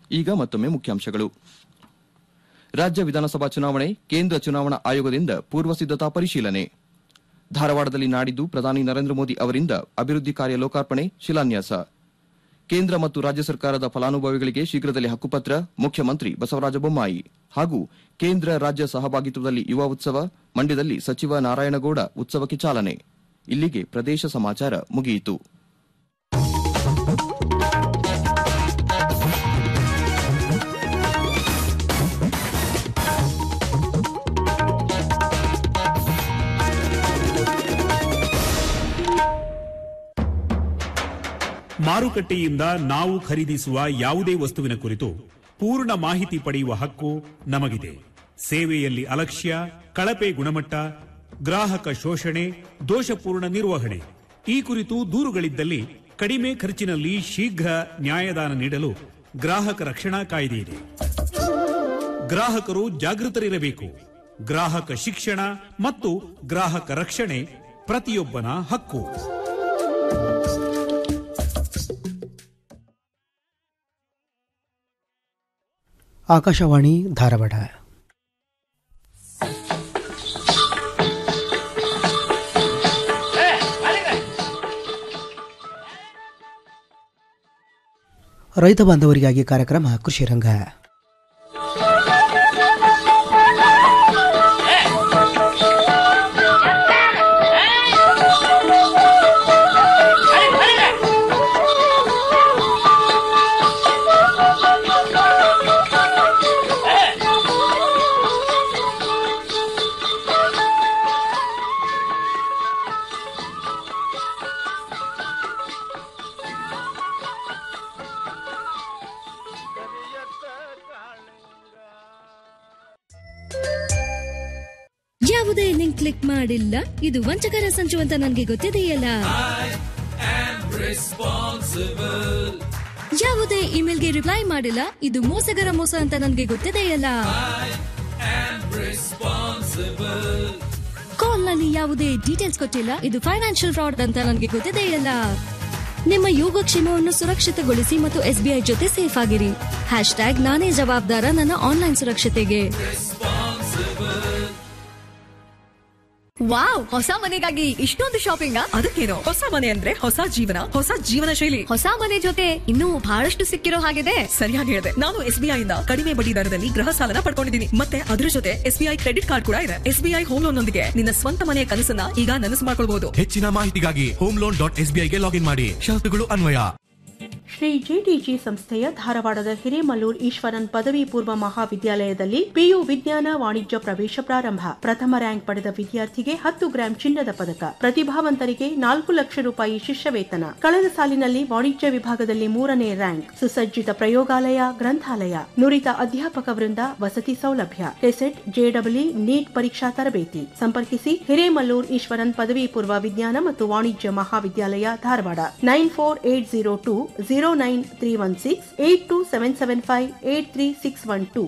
ಈಗ ಮತ್ತೊಮ್ಮೆ ಮುಖ್ಯಾಂಶಗಳು ರಾಜ್ಯ ವಿಧಾನಸಭಾ ಚುನಾವಣೆ ಕೇಂದ್ರ ಚುನಾವಣಾ ಆಯೋಗದಿಂದ ಪೂರ್ವ ಸಿದ್ದತಾ ಪರಿಶೀಲನೆ ಧಾರವಾಡದಲ್ಲಿ ನಾಡಿದ್ದು ಪ್ರಧಾನಿ ನರೇಂದ್ರ ಮೋದಿ ಅವರಿಂದ ಅಭಿವೃದ್ಧಿ ಕಾರ್ಯ ಲೋಕಾರ್ಪಣೆ ಶಿಲಾನ್ಯಾಸ ಕೇಂದ್ರ ಮತ್ತು ರಾಜ್ಯ ಸರ್ಕಾರದ ಫಲಾನುಭವಿಗಳಿಗೆ ಶೀಘ್ರದಲ್ಲೇ ಹಕ್ಕುಪತ್ರ ಮುಖ್ಯಮಂತ್ರಿ ಬಸವರಾಜ ಬೊಮ್ಮಾಯಿ ಹಾಗೂ ಕೇಂದ್ರ ರಾಜ್ಯ ಸಹಭಾಗಿತ್ವದಲ್ಲಿ ಯುವ ಉತ್ಸವ ಮಂಡ್ಯದಲ್ಲಿ ಸಚಿವ ನಾರಾಯಣಗೌಡ ಉತ್ಸವಕ್ಕೆ ಚಾಲನೆ ಇಲ್ಲಿಗೆ ಪ್ರದೇಶ ಸಮಾಚಾರ ಮುಗಿಯಿತು ಮಾರುಕಟ್ಟೆಯಿಂದ ನಾವು ಖರೀದಿಸುವ ಯಾವುದೇ ವಸ್ತುವಿನ ಕುರಿತು ಪೂರ್ಣ ಮಾಹಿತಿ ಪಡೆಯುವ ಹಕ್ಕು ನಮಗಿದೆ ಸೇವೆಯಲ್ಲಿ ಅಲಕ್ಷ್ಯ ಕಳಪೆ ಗುಣಮಟ್ಟ ಗ್ರಾಹಕ ಶೋಷಣೆ ದೋಷಪೂರ್ಣ ನಿರ್ವಹಣೆ ಈ ಕುರಿತು ದೂರುಗಳಿದ್ದಲ್ಲಿ ಕಡಿಮೆ ಖರ್ಚಿನಲ್ಲಿ ಶೀಘ್ರ ನ್ಯಾಯದಾನ ನೀಡಲು ಗ್ರಾಹಕ ರಕ್ಷಣಾ ಕಾಯ್ದೆ ಇದೆ ಗ್ರಾಹಕರು ಜಾಗೃತರಿರಬೇಕು ಗ್ರಾಹಕ ಶಿಕ್ಷಣ ಮತ್ತು ಗ್ರಾಹಕ ರಕ್ಷಣೆ ಪ್ರತಿಯೊಬ್ಬನ ಹಕ್ಕು ಆಕಾಶವಾಣಿ ಧಾರವಾಡ ರೈತ ಬಾಂಧವರಿಗಾಗಿ ಕಾರ್ಯಕ್ರಮ ಕೃಷಿ ರಂಗ ಯಾವುದೇ ಲಿಂಕ್ ಕ್ಲಿಕ್ ಮಾಡಿಲ್ಲ ಇದು ವಂಚಕರ ಸಂಚು ಅಂತ ನನಗೆ ಗೊತ್ತಿದೆಯಲ್ಲ ಯಾವುದೇ ಇಮೇಲ್ಗೆ ರಿಪ್ಲೈ ಮಾಡಿಲ್ಲ ಇದು ಮೋಸಗರ ಮೋಸ ಅಂತ ನನಗೆ ಗೊತ್ತಿದೆಯಲ್ಲ ಕಾಲ್ ನಲ್ಲಿ ಯಾವುದೇ ಡೀಟೇಲ್ಸ್ ಕೊಟ್ಟಿಲ್ಲ ಇದು ಫೈನಾನ್ಷಿಯಲ್ ಫ್ರಾಡ್ ಅಂತ ನನಗೆ ಗೊತ್ತಿದೆಯಲ್ಲ ನಿಮ್ಮ ಯೋಗಕ್ಷೇಮವನ್ನು ಸುರಕ್ಷಿತಗೊಳಿಸಿ ಮತ್ತು ಎಸ್ಬಿಐ ಜೊತೆ ಸೇಫ್ ಆಗಿರಿ ಹ್ಯಾಶ್ ಟ್ಯಾಗ್ ನಾನೇ ಜವಾಬ್ದಾರ ನನ್ನ ಆನ್ಲೈನ್ ಸುರಕ್ಷತೆಗೆ ವಾವ್ ಹೊಸ ಮನೆಗಾಗಿ ಇಷ್ಟೊಂದು ಶಾಪಿಂಗ್ ಅದಕ್ಕೇನು ಹೊಸ ಮನೆ ಅಂದ್ರೆ ಹೊಸ ಜೀವನ ಹೊಸ ಜೀವನ ಶೈಲಿ ಹೊಸ ಮನೆ ಜೊತೆ ಇನ್ನೂ ಬಹಳಷ್ಟು ಸಿಕ್ಕಿರೋ ಹಾಗಿದೆ ಸರಿಯಾಗಿ ಹೇಳಿದೆ ನಾನು ಎಸ್ಬಿಐ ಇಂದ ಕಡಿಮೆ ಬಡ್ಡಿ ದರದಲ್ಲಿ ಗೃಹ ಸಾಲನ ಪಡ್ಕೊಂಡಿದ್ದೀನಿ ಮತ್ತೆ ಅದರ ಜೊತೆ ಎಸ್ಬಿಐ ಕ್ರೆಡಿಟ್ ಕಾರ್ಡ್ ಕೂಡ ಇದೆ ಎಸ್ಬಿಐ ಹೋಮ್ ಲೋನ್ ನೊಂದಿಗೆ ನಿನ್ನ ಸ್ವಂತ ಮನೆಯ ಕನಸನ್ನ ಈಗ ನನಸು ಮಾಡ್ಕೊಳ್ಬಹುದು ಹೆಚ್ಚಿನ ಮಾಹಿತಿಗಾಗಿ ಹೋಮ್ ಲೋನ್ ಡಾಟ್ ಎಸ್ಬಿಐಗೆ ಲಾಗಿನ್ ಮಾಡಿ ಷರತ್ತುಗಳು ಅನ್ವಯ ಶ್ರೀ ಜಿಟಿಜಿ ಸಂಸ್ಥೆಯ ಧಾರವಾಡದ ಹಿರೇಮಲ್ಲೂರ್ ಈಶ್ವರನ್ ಪದವಿ ಪೂರ್ವ ಮಹಾವಿದ್ಯಾಲಯದಲ್ಲಿ ಪಿಯು ವಿಜ್ಞಾನ ವಾಣಿಜ್ಯ ಪ್ರವೇಶ ಪ್ರಾರಂಭ ಪ್ರಥಮ ರ್ಯಾಂಕ್ ಪಡೆದ ವಿದ್ಯಾರ್ಥಿಗೆ ಹತ್ತು ಗ್ರಾಂ ಚಿನ್ನದ ಪದಕ ಪ್ರತಿಭಾವಂತರಿಗೆ ನಾಲ್ಕು ಲಕ್ಷ ರೂಪಾಯಿ ಶಿಷ್ಯ ವೇತನ ಕಳೆದ ಸಾಲಿನಲ್ಲಿ ವಾಣಿಜ್ಯ ವಿಭಾಗದಲ್ಲಿ ಮೂರನೇ ರ್ಯಾಂಕ್ ಸುಸಜ್ಜಿತ ಪ್ರಯೋಗಾಲಯ ಗ್ರಂಥಾಲಯ ನುರಿತ ಅಧ್ಯಾಪಕ ವೃಂದ ವಸತಿ ಸೌಲಭ್ಯ ಕೆಸೆಟ್ ಜೆಡಬ್ಲ್ಯೂ ನೀಟ್ ಪರೀಕ್ಷಾ ತರಬೇತಿ ಸಂಪರ್ಕಿಸಿ ಹಿರೇಮಲ್ಲೂರ್ ಈಶ್ವರನ್ ಪದವಿ ಪೂರ್ವ ವಿಜ್ಞಾನ ಮತ್ತು ವಾಣಿಜ್ಯ ಮಹಾವಿದ್ಯಾಲಯ ಧಾರವಾಡ nine four eight zero two zero nine three one six eight two seven seven five eight three six one two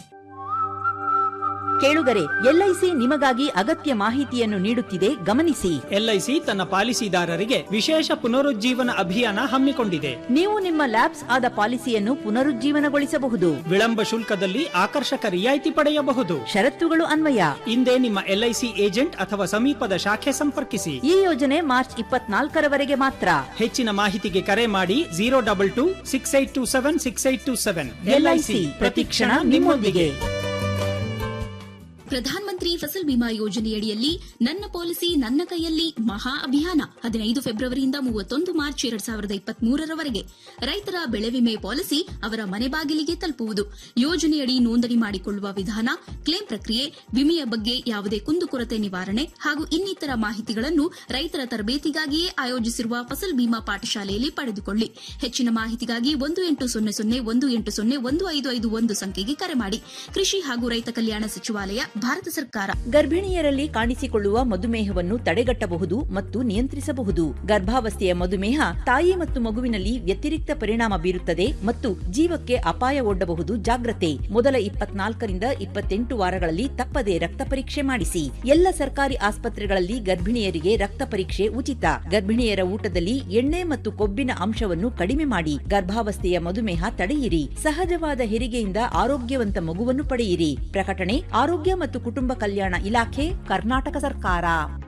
ಕೇಳುಗರೆ ಎಲ್ಐಸಿ ನಿಮಗಾಗಿ ಅಗತ್ಯ ಮಾಹಿತಿಯನ್ನು ನೀಡುತ್ತಿದೆ ಗಮನಿಸಿ ಎಲ್ಐಸಿ ತನ್ನ ಪಾಲಿಸಿದಾರರಿಗೆ ವಿಶೇಷ ಪುನರುಜ್ಜೀವನ ಅಭಿಯಾನ ಹಮ್ಮಿಕೊಂಡಿದೆ ನೀವು ನಿಮ್ಮ ಲ್ಯಾಬ್ಸ್ ಆದ ಪಾಲಿಸಿಯನ್ನು ಪುನರುಜ್ಜೀವನಗೊಳಿಸಬಹುದು ವಿಳಂಬ ಶುಲ್ಕದಲ್ಲಿ ಆಕರ್ಷಕ ರಿಯಾಯಿತಿ ಪಡೆಯಬಹುದು ಷರತ್ತುಗಳು ಅನ್ವಯ ಹಿಂದೆ ನಿಮ್ಮ ಎಲ್ಐಸಿ ಏಜೆಂಟ್ ಅಥವಾ ಸಮೀಪದ ಶಾಖೆ ಸಂಪರ್ಕಿಸಿ ಈ ಯೋಜನೆ ಮಾರ್ಚ್ ಇಪ್ಪತ್ನಾಲ್ಕರವರೆಗೆ ಮಾತ್ರ ಹೆಚ್ಚಿನ ಮಾಹಿತಿಗೆ ಕರೆ ಮಾಡಿ zero double two six eight two seven six eight two seven LIC ಪ್ರತಿಕ್ಷಣ ನಿಮ್ಮೊಂದಿಗೆ ಪ್ರಧಾನಮಂತ್ರಿ ಫಸಲ್ ಬಿಮಾ ಯೋಜನೆಯಡಿಯಲ್ಲಿ ನನ್ನ ಪಾಲಿಸಿ ನನ್ನ ಕೈಯಲ್ಲಿ ಮಹಾ ಅಭಿಯಾನ ಹದಿನೈದು ಫೆಬ್ರವರಿಯಿಂದ ಮೂವತ್ತೊಂದು ಮಾರ್ಚ್ ಎರಡ್ ಸಾವಿರದ ಇಪ್ಪತ್ಮೂರರವರೆಗೆ ರೈತರ ಬೆಳೆ ವಿಮೆ ಪಾಲಿಸಿ ಅವರ ಮನೆ ಬಾಗಿಲಿಗೆ ತಲುಪುವುದು ಯೋಜನೆಯಡಿ ನೋಂದಣಿ ಮಾಡಿಕೊಳ್ಳುವ ವಿಧಾನ ಕ್ಲೇಮ್ ಪ್ರಕ್ರಿಯೆ ವಿಮೆಯ ಬಗ್ಗೆ ಯಾವುದೇ ಕುಂದುಕೊರತೆ ನಿವಾರಣೆ ಹಾಗೂ ಇನ್ನಿತರ ಮಾಹಿತಿಗಳನ್ನು ರೈತರ ತರಬೇತಿಗಾಗಿಯೇ ಆಯೋಜಿಸಿರುವ ಫಸಲ್ ಬಿಮಾ ಪಾಠಶಾಲೆಯಲ್ಲಿ ಪಡೆದುಕೊಳ್ಳಿ ಹೆಚ್ಚಿನ ಮಾಹಿತಿಗಾಗಿ ಒಂದು ಎಂಟು ಸೊನ್ನೆ ಸೊನ್ನೆ ಒಂದು ಎಂಟು ಸೊನ್ನೆ ಒಂದು ಐದು ಐದು ಒಂದು ಸಂಖ್ಯೆಗೆ ಕರೆ ಮಾಡಿ ಕೃಷಿ ಹಾಗೂ ರೈತ ಕಲ್ಯಾಣ ಸಚಿವಾಲಯ ಭಾರತ ಸರ್ಕಾರ ಗರ್ಭಿಣಿಯರಲ್ಲಿ ಕಾಣಿಸಿಕೊಳ್ಳುವ ಮಧುಮೇಹವನ್ನು ತಡೆಗಟ್ಟಬಹುದು ಮತ್ತು ನಿಯಂತ್ರಿಸಬಹುದು ಗರ್ಭಾವಸ್ಥೆಯ ಮಧುಮೇಹ ತಾಯಿ ಮತ್ತು ಮಗುವಿನಲ್ಲಿ ವ್ಯತಿರಿಕ್ತ ಪರಿಣಾಮ ಬೀರುತ್ತದೆ ಮತ್ತು ಜೀವಕ್ಕೆ ಅಪಾಯ ಒಡ್ಡಬಹುದು ಜಾಗ್ರತೆ ಮೊದಲ ಇಪ್ಪತ್ನಾಲ್ಕರಿಂದ ಇಪ್ಪತ್ತೆಂಟು ವಾರಗಳಲ್ಲಿ ತಪ್ಪದೆ ರಕ್ತ ಪರೀಕ್ಷೆ ಮಾಡಿಸಿ ಎಲ್ಲ ಸರ್ಕಾರಿ ಆಸ್ಪತ್ರೆಗಳಲ್ಲಿ ಗರ್ಭಿಣಿಯರಿಗೆ ರಕ್ತ ಪರೀಕ್ಷೆ ಉಚಿತ ಗರ್ಭಿಣಿಯರ ಊಟದಲ್ಲಿ ಎಣ್ಣೆ ಮತ್ತು ಕೊಬ್ಬಿನ ಅಂಶವನ್ನು ಕಡಿಮೆ ಮಾಡಿ ಗರ್ಭಾವಸ್ಥೆಯ ಮಧುಮೇಹ ತಡೆಯಿರಿ ಸಹಜವಾದ ಹೆರಿಗೆಯಿಂದ ಆರೋಗ್ಯವಂತ ಮಗುವನ್ನು ಪಡೆಯಿರಿ ಪ್ರಕಟಣೆ ಆರೋಗ್ಯ ಮತ್ತು ಕುಟುಂಬ ಕಲ್ಯಾಣ ಇಲಾಖೆ ಕರ್ನಾಟಕ ಸರ್ಕಾರ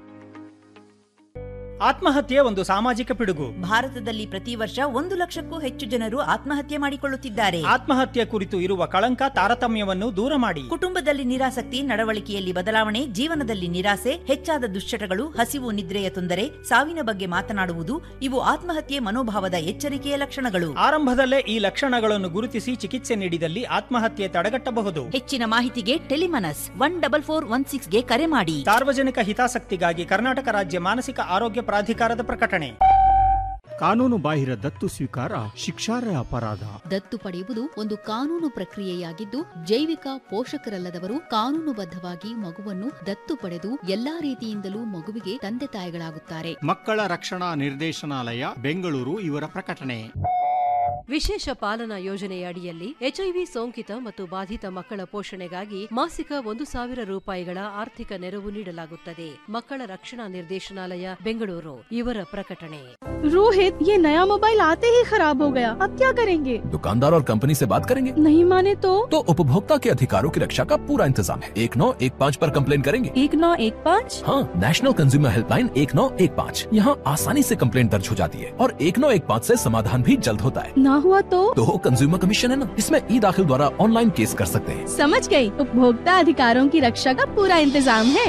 ಆತ್ಮಹತ್ಯೆ ಒಂದು ಸಾಮಾಜಿಕ ಪಿಡುಗು ಭಾರತದಲ್ಲಿ ಪ್ರತಿ ವರ್ಷ ಒಂದು ಲಕ್ಷಕ್ಕೂ ಹೆಚ್ಚು ಜನರು ಆತ್ಮಹತ್ಯೆ ಮಾಡಿಕೊಳ್ಳುತ್ತಿದ್ದಾರೆ ಆತ್ಮಹತ್ಯೆ ಕುರಿತು ಇರುವ ಕಳಂಕ ತಾರತಮ್ಯವನ್ನು ದೂರ ಮಾಡಿ ಕುಟುಂಬದಲ್ಲಿ ನಿರಾಸಕ್ತಿ ನಡವಳಿಕೆಯಲ್ಲಿ ಬದಲಾವಣೆ ಜೀವನದಲ್ಲಿ ನಿರಾಸೆ ಹೆಚ್ಚಾದ ದುಶ್ಚಟಗಳು ಹಸಿವು ನಿದ್ರೆಯ ತೊಂದರೆ ಸಾವಿನ ಬಗ್ಗೆ ಮಾತನಾಡುವುದು ಇವು ಆತ್ಮಹತ್ಯೆ ಮನೋಭಾವದ ಎಚ್ಚರಿಕೆಯ ಲಕ್ಷಣಗಳು ಆರಂಭದಲ್ಲೇ ಈ ಲಕ್ಷಣಗಳನ್ನು ಗುರುತಿಸಿ ಚಿಕಿತ್ಸೆ ನೀಡಿದಲ್ಲಿ ಆತ್ಮಹತ್ಯೆ ತಡೆಗಟ್ಟಬಹುದು ಹೆಚ್ಚಿನ ಮಾಹಿತಿಗೆ Tele MANAS one double four one ಸಿಕ್ಸ್ಗೆ ಕರೆ ಮಾಡಿ ಸಾರ್ವಜನಿಕ ಹಿತಾಸಕ್ತಿಗಾಗಿ ಕರ್ನಾಟಕ ರಾಜ್ಯ ಮಾನಸಿಕ ಆರೋಗ್ಯ ಪ್ರಾಧಿಕಾರದ ಪ್ರಕಟಣೆ ಕಾನೂನು ಬಾಹಿರ ದತ್ತು ಸ್ವೀಕಾರ ಶಿಕ್ಷಾರ್ಹ ಅಪರಾಧ ದತ್ತು ಪಡೆಯುವುದು ಒಂದು ಕಾನೂನು ಪ್ರಕ್ರಿಯೆಯಾಗಿದ್ದು ಜೈವಿಕ ಪೋಷಕರಲ್ಲದವರು ಕಾನೂನುಬದ್ಧವಾಗಿ ಮಗುವನ್ನು ದತ್ತು ಪಡೆದು ಎಲ್ಲಾ ರೀತಿಯಿಂದಲೂ ಮಗುವಿಗೆ ತಂದೆ ತಾಯಿಗಳಾಗುತ್ತಾರೆ ಮಕ್ಕಳ ರಕ್ಷಣಾ ನಿರ್ದೇಶನಾಲಯ ಬೆಂಗಳೂರು ಇವರ ಪ್ರಕಟಣೆ ವಿಶೇಷ ಪಾಲನಾ ಯೋಜನೆಯ ಅಡಿಯಲ್ಲಿ ಎಚ್ಐವಿ ಸೋಂಕಿತ ಮತ್ತು ಬಾಧಿತ ಮಕ್ಕಳ ಪೋಷಣೆಗಾಗಿ ಮಾಸಿಕ ಒಂದು ಸಾವಿರ ರೂಪಾಯಿಗಳ ಆರ್ಥಿಕ ನೆರವು ನೀಡಲಾಗುತ್ತದೆ ಮಕ್ಕಳ ರಕ್ಷಣಾ ನಿರ್ದೇಶನಾಲಯ ಬೆಂಗಳೂರು ಇವರ ಪ್ರಕಟಣೆ रोहित ये नया मोबाइल आते ही खराब हो गया अब क्या करेंगे दुकानदार और कंपनी से बात करेंगे नहीं माने तो तो उपभोक्ता के अधिकारों की रक्षा का पूरा इंतजाम है एक नौ एक पाँच पर कंप्लेन करेंगे एक नौ एक पाँच हाँ नेशनल कंज्यूमर हेल्पलाइन एक नौ एक पाँच यहाँ आसानी से कंप्लेन दर्ज हो जाती है और एक नौ एक पाँच ऐसी समाधान भी जल्द होता है ना हुआ तो तो कंज्यूमर कमीशन है ना इसमें ई दाखिल द्वारा ऑनलाइन केस कर सकते हैं समझ गई उपभोक्ता अधिकारों की रक्षा का पूरा इंतजाम है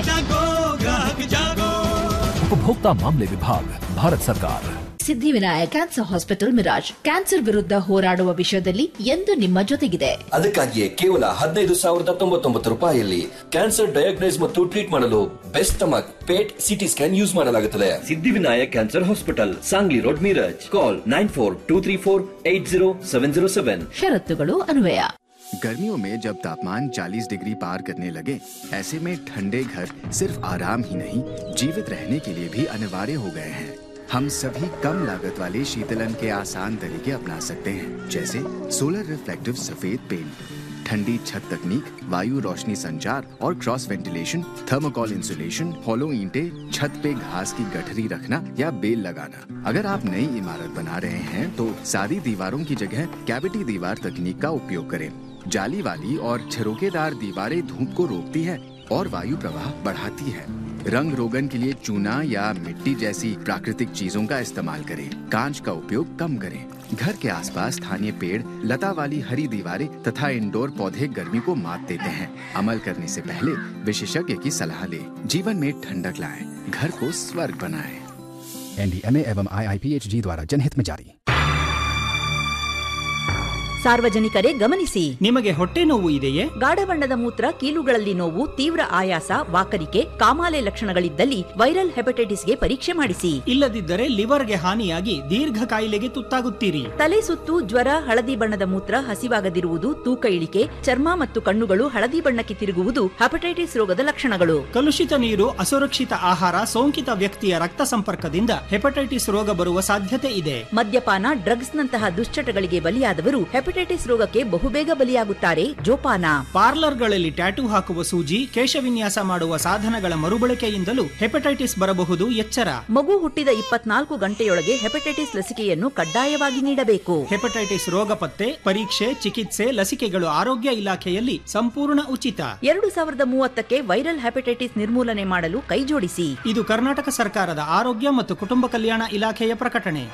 उपभोक्ता मामले विभाग भारत सरकार Siddhivinayak cancer hospital Miraj cancer ವಿರುದ್ಧ ಹೋರಾಡುವ ವಿಷಯದಲ್ಲಿ ಎಂದು ನಿಮ್ಮ ಜೊತೆಗಿದೆ ಅದಕ್ಕಾಗಿಯೇ ಕೇವಲ ಹದಿನೈದು ಸಾವಿರದ ತೊಂಬತ್ತೊಂಬತ್ತು ರೂಪಾಯಿಯಲ್ಲಿ ಕ್ಯಾನ್ಸರ್ ಡಯಾಗ್ನೈಸ್ ಮತ್ತು ಟ್ರೀಟ್ ಮಾಡಲು best stomach PET CT scan use ಮಾಡಲಾಗುತ್ತದೆ Siddhivinayak cancer hospital Sangli road Miraj call nine four two three four eight zero seven zero seven ಷರತ್ತುಗಳು ಅನ್ವಯ गर्मियों में जब तापमान 40 डिग्री पार करने लगे ऐसे में ठंडे घर सिर्फ आराम ही नहीं जीवित रहने के लिए भी अनिवार्य हो गए हैं हम सभी कम लागत वाले शीतलन के आसान तरीके अपना सकते हैं जैसे सोलर रिफ्लेक्टिव सफेद पेंट ठंडी छत तकनीक वायु रोशनी संचार और cross ventilation thermocol insulation hollow ईंटे छत पे घास की गठरी रखना या बेल लगाना अगर आप नई इमारत बना रहे हैं तो सादी दीवारों की जगह कैविटी दीवार तकनीक का उपयोग करें जाली वाली और छिरोकेदार दीवारें धूप को रोकती है और वायु प्रवाह बढ़ाती है रंग रोगन के लिए चूना या मिट्टी जैसी प्राकृतिक चीजों का इस्तेमाल करें कांच का उपयोग कम करें घर के आसपास स्थानीय पेड़ लता वाली हरी दीवारें तथा इंडोर पौधे गर्मी को मात देते हैं अमल करने से पहले विशेषज्ञ की सलाह लें जीवन में ठंडक लाएं घर को स्वर्ग बनाएं एनडीएमए एवं आईआईपीएचजी द्वारा जनहित में जारी ಸಾರ್ವಜನಿಕರೇ ಗಮನಿಸಿ ನಿಮಗೆ ಹೊಟ್ಟೆ ನೋವು ಇದೆಯೇ ಗಾಢ ಬಣ್ಣದ ಮೂತ್ರ ಕೀಲುಗಳಲ್ಲಿ ನೋವು ತೀವ್ರ ಆಯಾಸ ವಾಕರಿಕೆ ಕಾಮಾಲೆ ಲಕ್ಷಣಗಳಿದ್ದಲ್ಲಿ ವೈರಲ್ ಹೆಪಟೈಟಿಸ್ಗೆ ಪರೀಕ್ಷೆ ಮಾಡಿಸಿ ಇಲ್ಲದಿದ್ದರೆ ಲಿವರ್ಗೆ ಹಾನಿಯಾಗಿ ದೀರ್ಘ ಕಾಯಿಲೆಗೆ ತುತ್ತಾಗುತ್ತೀರಿ ತಲೆ ಸುತ್ತು ಜ್ವರ ಹಳದಿ ಬಣ್ಣದ ಮೂತ್ರ ಹಸಿವಾಗದಿರುವುದು ತೂಕ ಇಳಿಕೆ ಚರ್ಮ ಮತ್ತು ಕಣ್ಣುಗಳು ಹಳದಿ ಬಣ್ಣಕ್ಕೆ ತಿರುಗುವುದು ಹೆಪಟೈಟಿಸ್ ರೋಗದ ಲಕ್ಷಣಗಳು ಕಲುಷಿತ ನೀರು ಅಸುರಕ್ಷಿತ ಆಹಾರ ಸೋಂಕಿತ ವ್ಯಕ್ತಿಯ ರಕ್ತ ಸಂಪರ್ಕದಿಂದ ಹೆಪಟೈಟಿಸ್ ರೋಗ ಬರುವ ಸಾಧ್ಯತೆ ಇದೆ ಮದ್ಯಪಾನ ಡ್ರಗ್ಸ್ ನಂತಹ ದುಶ್ಚಟಗಳಿಗೆ ಬಲಿಯಾದವರು ಹೆಪಟೈಟಿಸ್ ರೋಗಕ್ಕೆ ಬಹುಬೇಗ ಬಲಿಯಾಗುತ್ತಾರೆ ಜೋಪಾನ ಪಾರ್ಲರ್ಗಳಲ್ಲಿ ಟ್ಯಾಟೂ ಹಾಕುವ ಸೂಜಿ ಕೇಶವಿನ್ಯಾಸ ಮಾಡುವ ಸಾಧನಗಳ ಮರುಬಳಕೆಯಿಂದಲೂ ಹೆಪಟೈಟಿಸ್ ಬರಬಹುದು ಎಚ್ಚರ ಮಗು ಹುಟ್ಟಿದ ಇಪ್ಪತ್ನಾಲ್ಕು ಗಂಟೆಯೊಳಗೆ ಹೆಪಟೈಟಿಸ್ ಲಸಿಕೆಯನ್ನು ಕಡ್ಡಾಯವಾಗಿ ನೀಡಬೇಕು ಹೆಪಟೈಟಿಸ್ ರೋಗ ಪತ್ತೆ ಪರೀಕ್ಷೆ ಚಿಕಿತ್ಸೆ ಲಸಿಕೆಗಳು ಆರೋಗ್ಯ ಇಲಾಖೆಯಲ್ಲಿ ಸಂಪೂರ್ಣ ಉಚಿತ ಎರಡು ಸಾವಿರದ ಮೂವತ್ತಕ್ಕೆ ವೈರಲ್ ಹೆಪಟೈಟಿಸ್ ನಿರ್ಮೂಲನೆ ಮಾಡಲು ಕೈಜೋಡಿಸಿ ಇದು ಕರ್ನಾಟಕ ಸರ್ಕಾರದ ಆರೋಗ್ಯ ಮತ್ತು ಕುಟುಂಬ ಕಲ್ಯಾಣ ಇಲಾಖೆಯ ಪ್ರಕಟಣೆ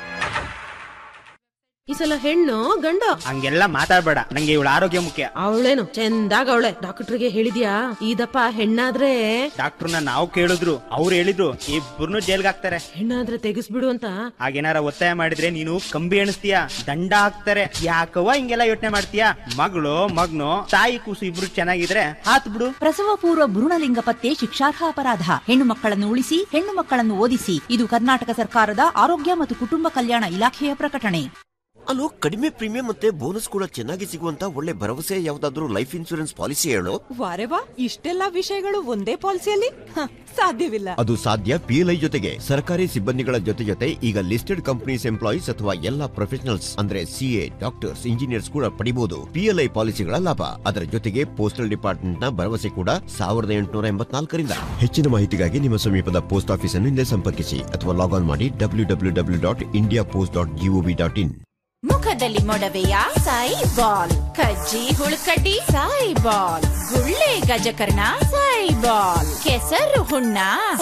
ಈ ಸಲ ಹೆಣ್ಣು ಗಂಡ ಹಂಗೆಲ್ಲ ಮಾತಾಡ್ಬೇಡ ನಂಗೆ ಇವಳ ಆರೋಗ್ಯ ಮುಖ್ಯ ಅವಳೇನು ಚಂದಾಗ ಅವಳೆ ಡಾಕ್ಟರ್ಗೆ ಹೇಳಿದ್ಯಾ ಇದಪ್ಪ ಹೆಣ್ಣಾದ್ರೆ ಡಾಕ್ಟರ್ನ ನಾವು ಕೇಳಿದ್ರು ಅವ್ರು ಹೇಳಿದ್ರು ಇಬ್ಬರನ್ನು ಜೈಲ್ಗೆ ಹಾಕ್ತಾರೆ ಹೆಣ್ಣಾದ್ರೆ ತೆಗಿಸ್ಬಿಡು ಅಂತ ಹಾಗೇನಾರ ಒತ್ತಾಯ ಮಾಡಿದ್ರೆ ನೀನು ಕಂಬಿ ಎಣಿಸ್ತೀಯ ದಂಡ ಹಾಕ್ತಾರೆ ಯಾಕವ್ವ ಹಿಂಗೆಲ್ಲ ಯೋಚನೆ ಮಾಡ್ತೀಯ ಮಗಳು ಮಗ್ನು ತಾಯಿ ಕೂಸು ಇಬ್ರು ಚೆನ್ನಾಗಿದ್ರೆ ಹಾತ್ ಬಿಡು ಪ್ರಸವ ಪೂರ್ವ ಭ್ರೂಣಲಿಂಗ ಪತ್ತೆ ಶಿಕ್ಷಾರ್ಹ ಅಪರಾಧ ಹೆಣ್ಣು ಮಕ್ಕಳನ್ನು ಉಳಿಸಿ ಹೆಣ್ಣು ಮಕ್ಕಳನ್ನು ಓದಿಸಿ ಇದು ಕರ್ನಾಟಕ ಸರ್ಕಾರದ ಆರೋಗ್ಯ ಮತ್ತು ಕುಟುಂಬ ಕಲ್ಯಾಣ ಇಲಾಖೆಯ ಪ್ರಕಟಣೆ ಅಲ್ಲೋ ಕಡಿಮೆ ಪ್ರೀಮಿಯಂ ಮತ್ತೆ ಬೋನಸ್ ಕೂಡ ಚೆನ್ನಾಗಿ ಸಿಗುವಂತ ಒಳ್ಳೆ ಭರವಸೆ ಯಾವ್ದಾದ್ರು ಲೈಫ್ ಇನ್ಶೂರೆನ್ಸ್ ಪಾಲಿಸಿ ಹೇಳು ವಾರೆ ವಾ ಇಷ್ಟೆಲ್ಲಾ ವಿಷಯಗಳು ಒಂದೇ ಪಾಲಿಸಿಯಲ್ಲಿ ಹ, ಸಾಧ್ಯವಿಲ್ಲ ಅದು ಸಾಧ್ಯ ಪಿಎಲ್ಐ ಜೊತೆಗೆ ಸರ್ಕಾರಿ ಸಿಬ್ಬಂದಿಗಳ ಜೊತೆ ಜೊತೆ ಈಗ ಲಿಸ್ಟೆಡ್ ಕಂಪನೀಸ್ ಎಂಪ್ಲಾಯೀಸ್ ಅಥವಾ ಎಲ್ಲಾ ಪ್ರೊಫೆಷನಲ್ಸ್ ಅಂದ್ರೆ ಸಿಎ ಡಾಕ್ಟರ್ಸ್ ಇಂಜಿನಿಯರ್ಸ್ ಕೂಡ ಪಡಿಬಹುದು ಪಿಎಲ್ಐ ಪಾಲಿಸಿಗಳ ಲಾಭ ಅದರ ಜೊತೆಗೆ ಪೋಸ್ಟಲ್ ಡಿಪಾರ್ಟ್ಮೆಂಟ್ ನ ಭರವಸೆ ಕೂಡ ಸಾವಿರದ ಎಂಟುನೂರ ಎಂಬತ್ನಾಲ್ಕರಿಂದ ಹೆಚ್ಚಿನ ಮಾಹಿತಿಗಾಗಿ ನಿಮ್ಮ ಸಮೀಪದ ಪೋಸ್ಟ್ ಆಫೀಸ್ ಅನ್ನು ಹಿಂದೆ ಸಂಪರ್ಕಿಸಿ ಅಥವಾ ಲಾಗ್ ಆನ್ ಮಾಡಿ W W W dot India post dot GOV dot in ಮುಖದಲ್ಲಿ ಮೊಡವೆಯ ಸಾಯಿ ಬಾಲ್ ಕಜ್ಜಿ ಹುಳುಕಡ್ಡಿ ಸಾಯಿ ಬಾಲ್ ಗುಳ್ಳೆ ಗಜಕರ್ಣ ಸಾಯಿ ಬಾಲ್ ಕೆಸರು ಹುಣ್ಣ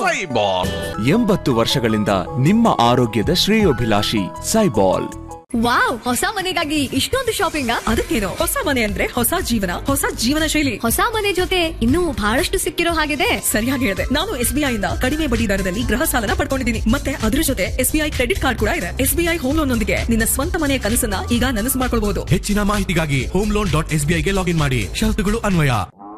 ಎಂಬತ್ತು ವರ್ಷಗಳಿಂದ ನಿಮ್ಮ ಆರೋಗ್ಯದ ಶ್ರೇಯೋಭಿಲಾಷಿ ಸೈಬಾಲ್ ವಾವ್ ಹೊಸ ಮನೆಗಾಗಿ ಇಷ್ಟೊಂದು ಶಾಪಿಂಗ್ ಅದಕ್ಕೇನು ಹೊಸ ಮನೆ ಅಂದ್ರೆ ಹೊಸ ಜೀವನ ಹೊಸ ಜೀವನ ಶೈಲಿ ಹೊಸ ಮನೆ ಜೊತೆ ಇನ್ನೂ ಬಹಳಷ್ಟು ಸಿಕ್ಕಿರೋ ಹಾಗಿದೆ ಸರಿಯಾಗಿ ಹೇಳಿದೆ ನಾನು ಎಸ್ ಬಿ ಇಂದ ಕಡಿಮೆ ಬಡ್ಡಿ ದರದಲ್ಲಿ ಗೃಹ ಸಾಲನ ಪಡ್ಕೊಂಡಿದ್ದೀನಿ ಮತ್ತೆ ಅದ್ರ ಜೊತೆ S B I credit card ಕೂಡ ಇದೆ S B I home loan ನೊಂದಿಗೆ ನಿನ್ನ ಸ್ವಂತ ಮನೆಯ ಕನಸನ್ನ ಈಗ ನನಸು ಮಾಡ್ಕೊಳ್ಬಹುದು ಹೆಚ್ಚಿನ ಮಾಹಿತಿಗಾಗಿ ಹೋಮ್ ಲೋನ್ ಡಾಟ್ ಎಸ್ ಗೆ ಲಾಗಿನ್ ಮಾಡಿ ಷರತ್ತುಗಳು ಅನ್ವಯ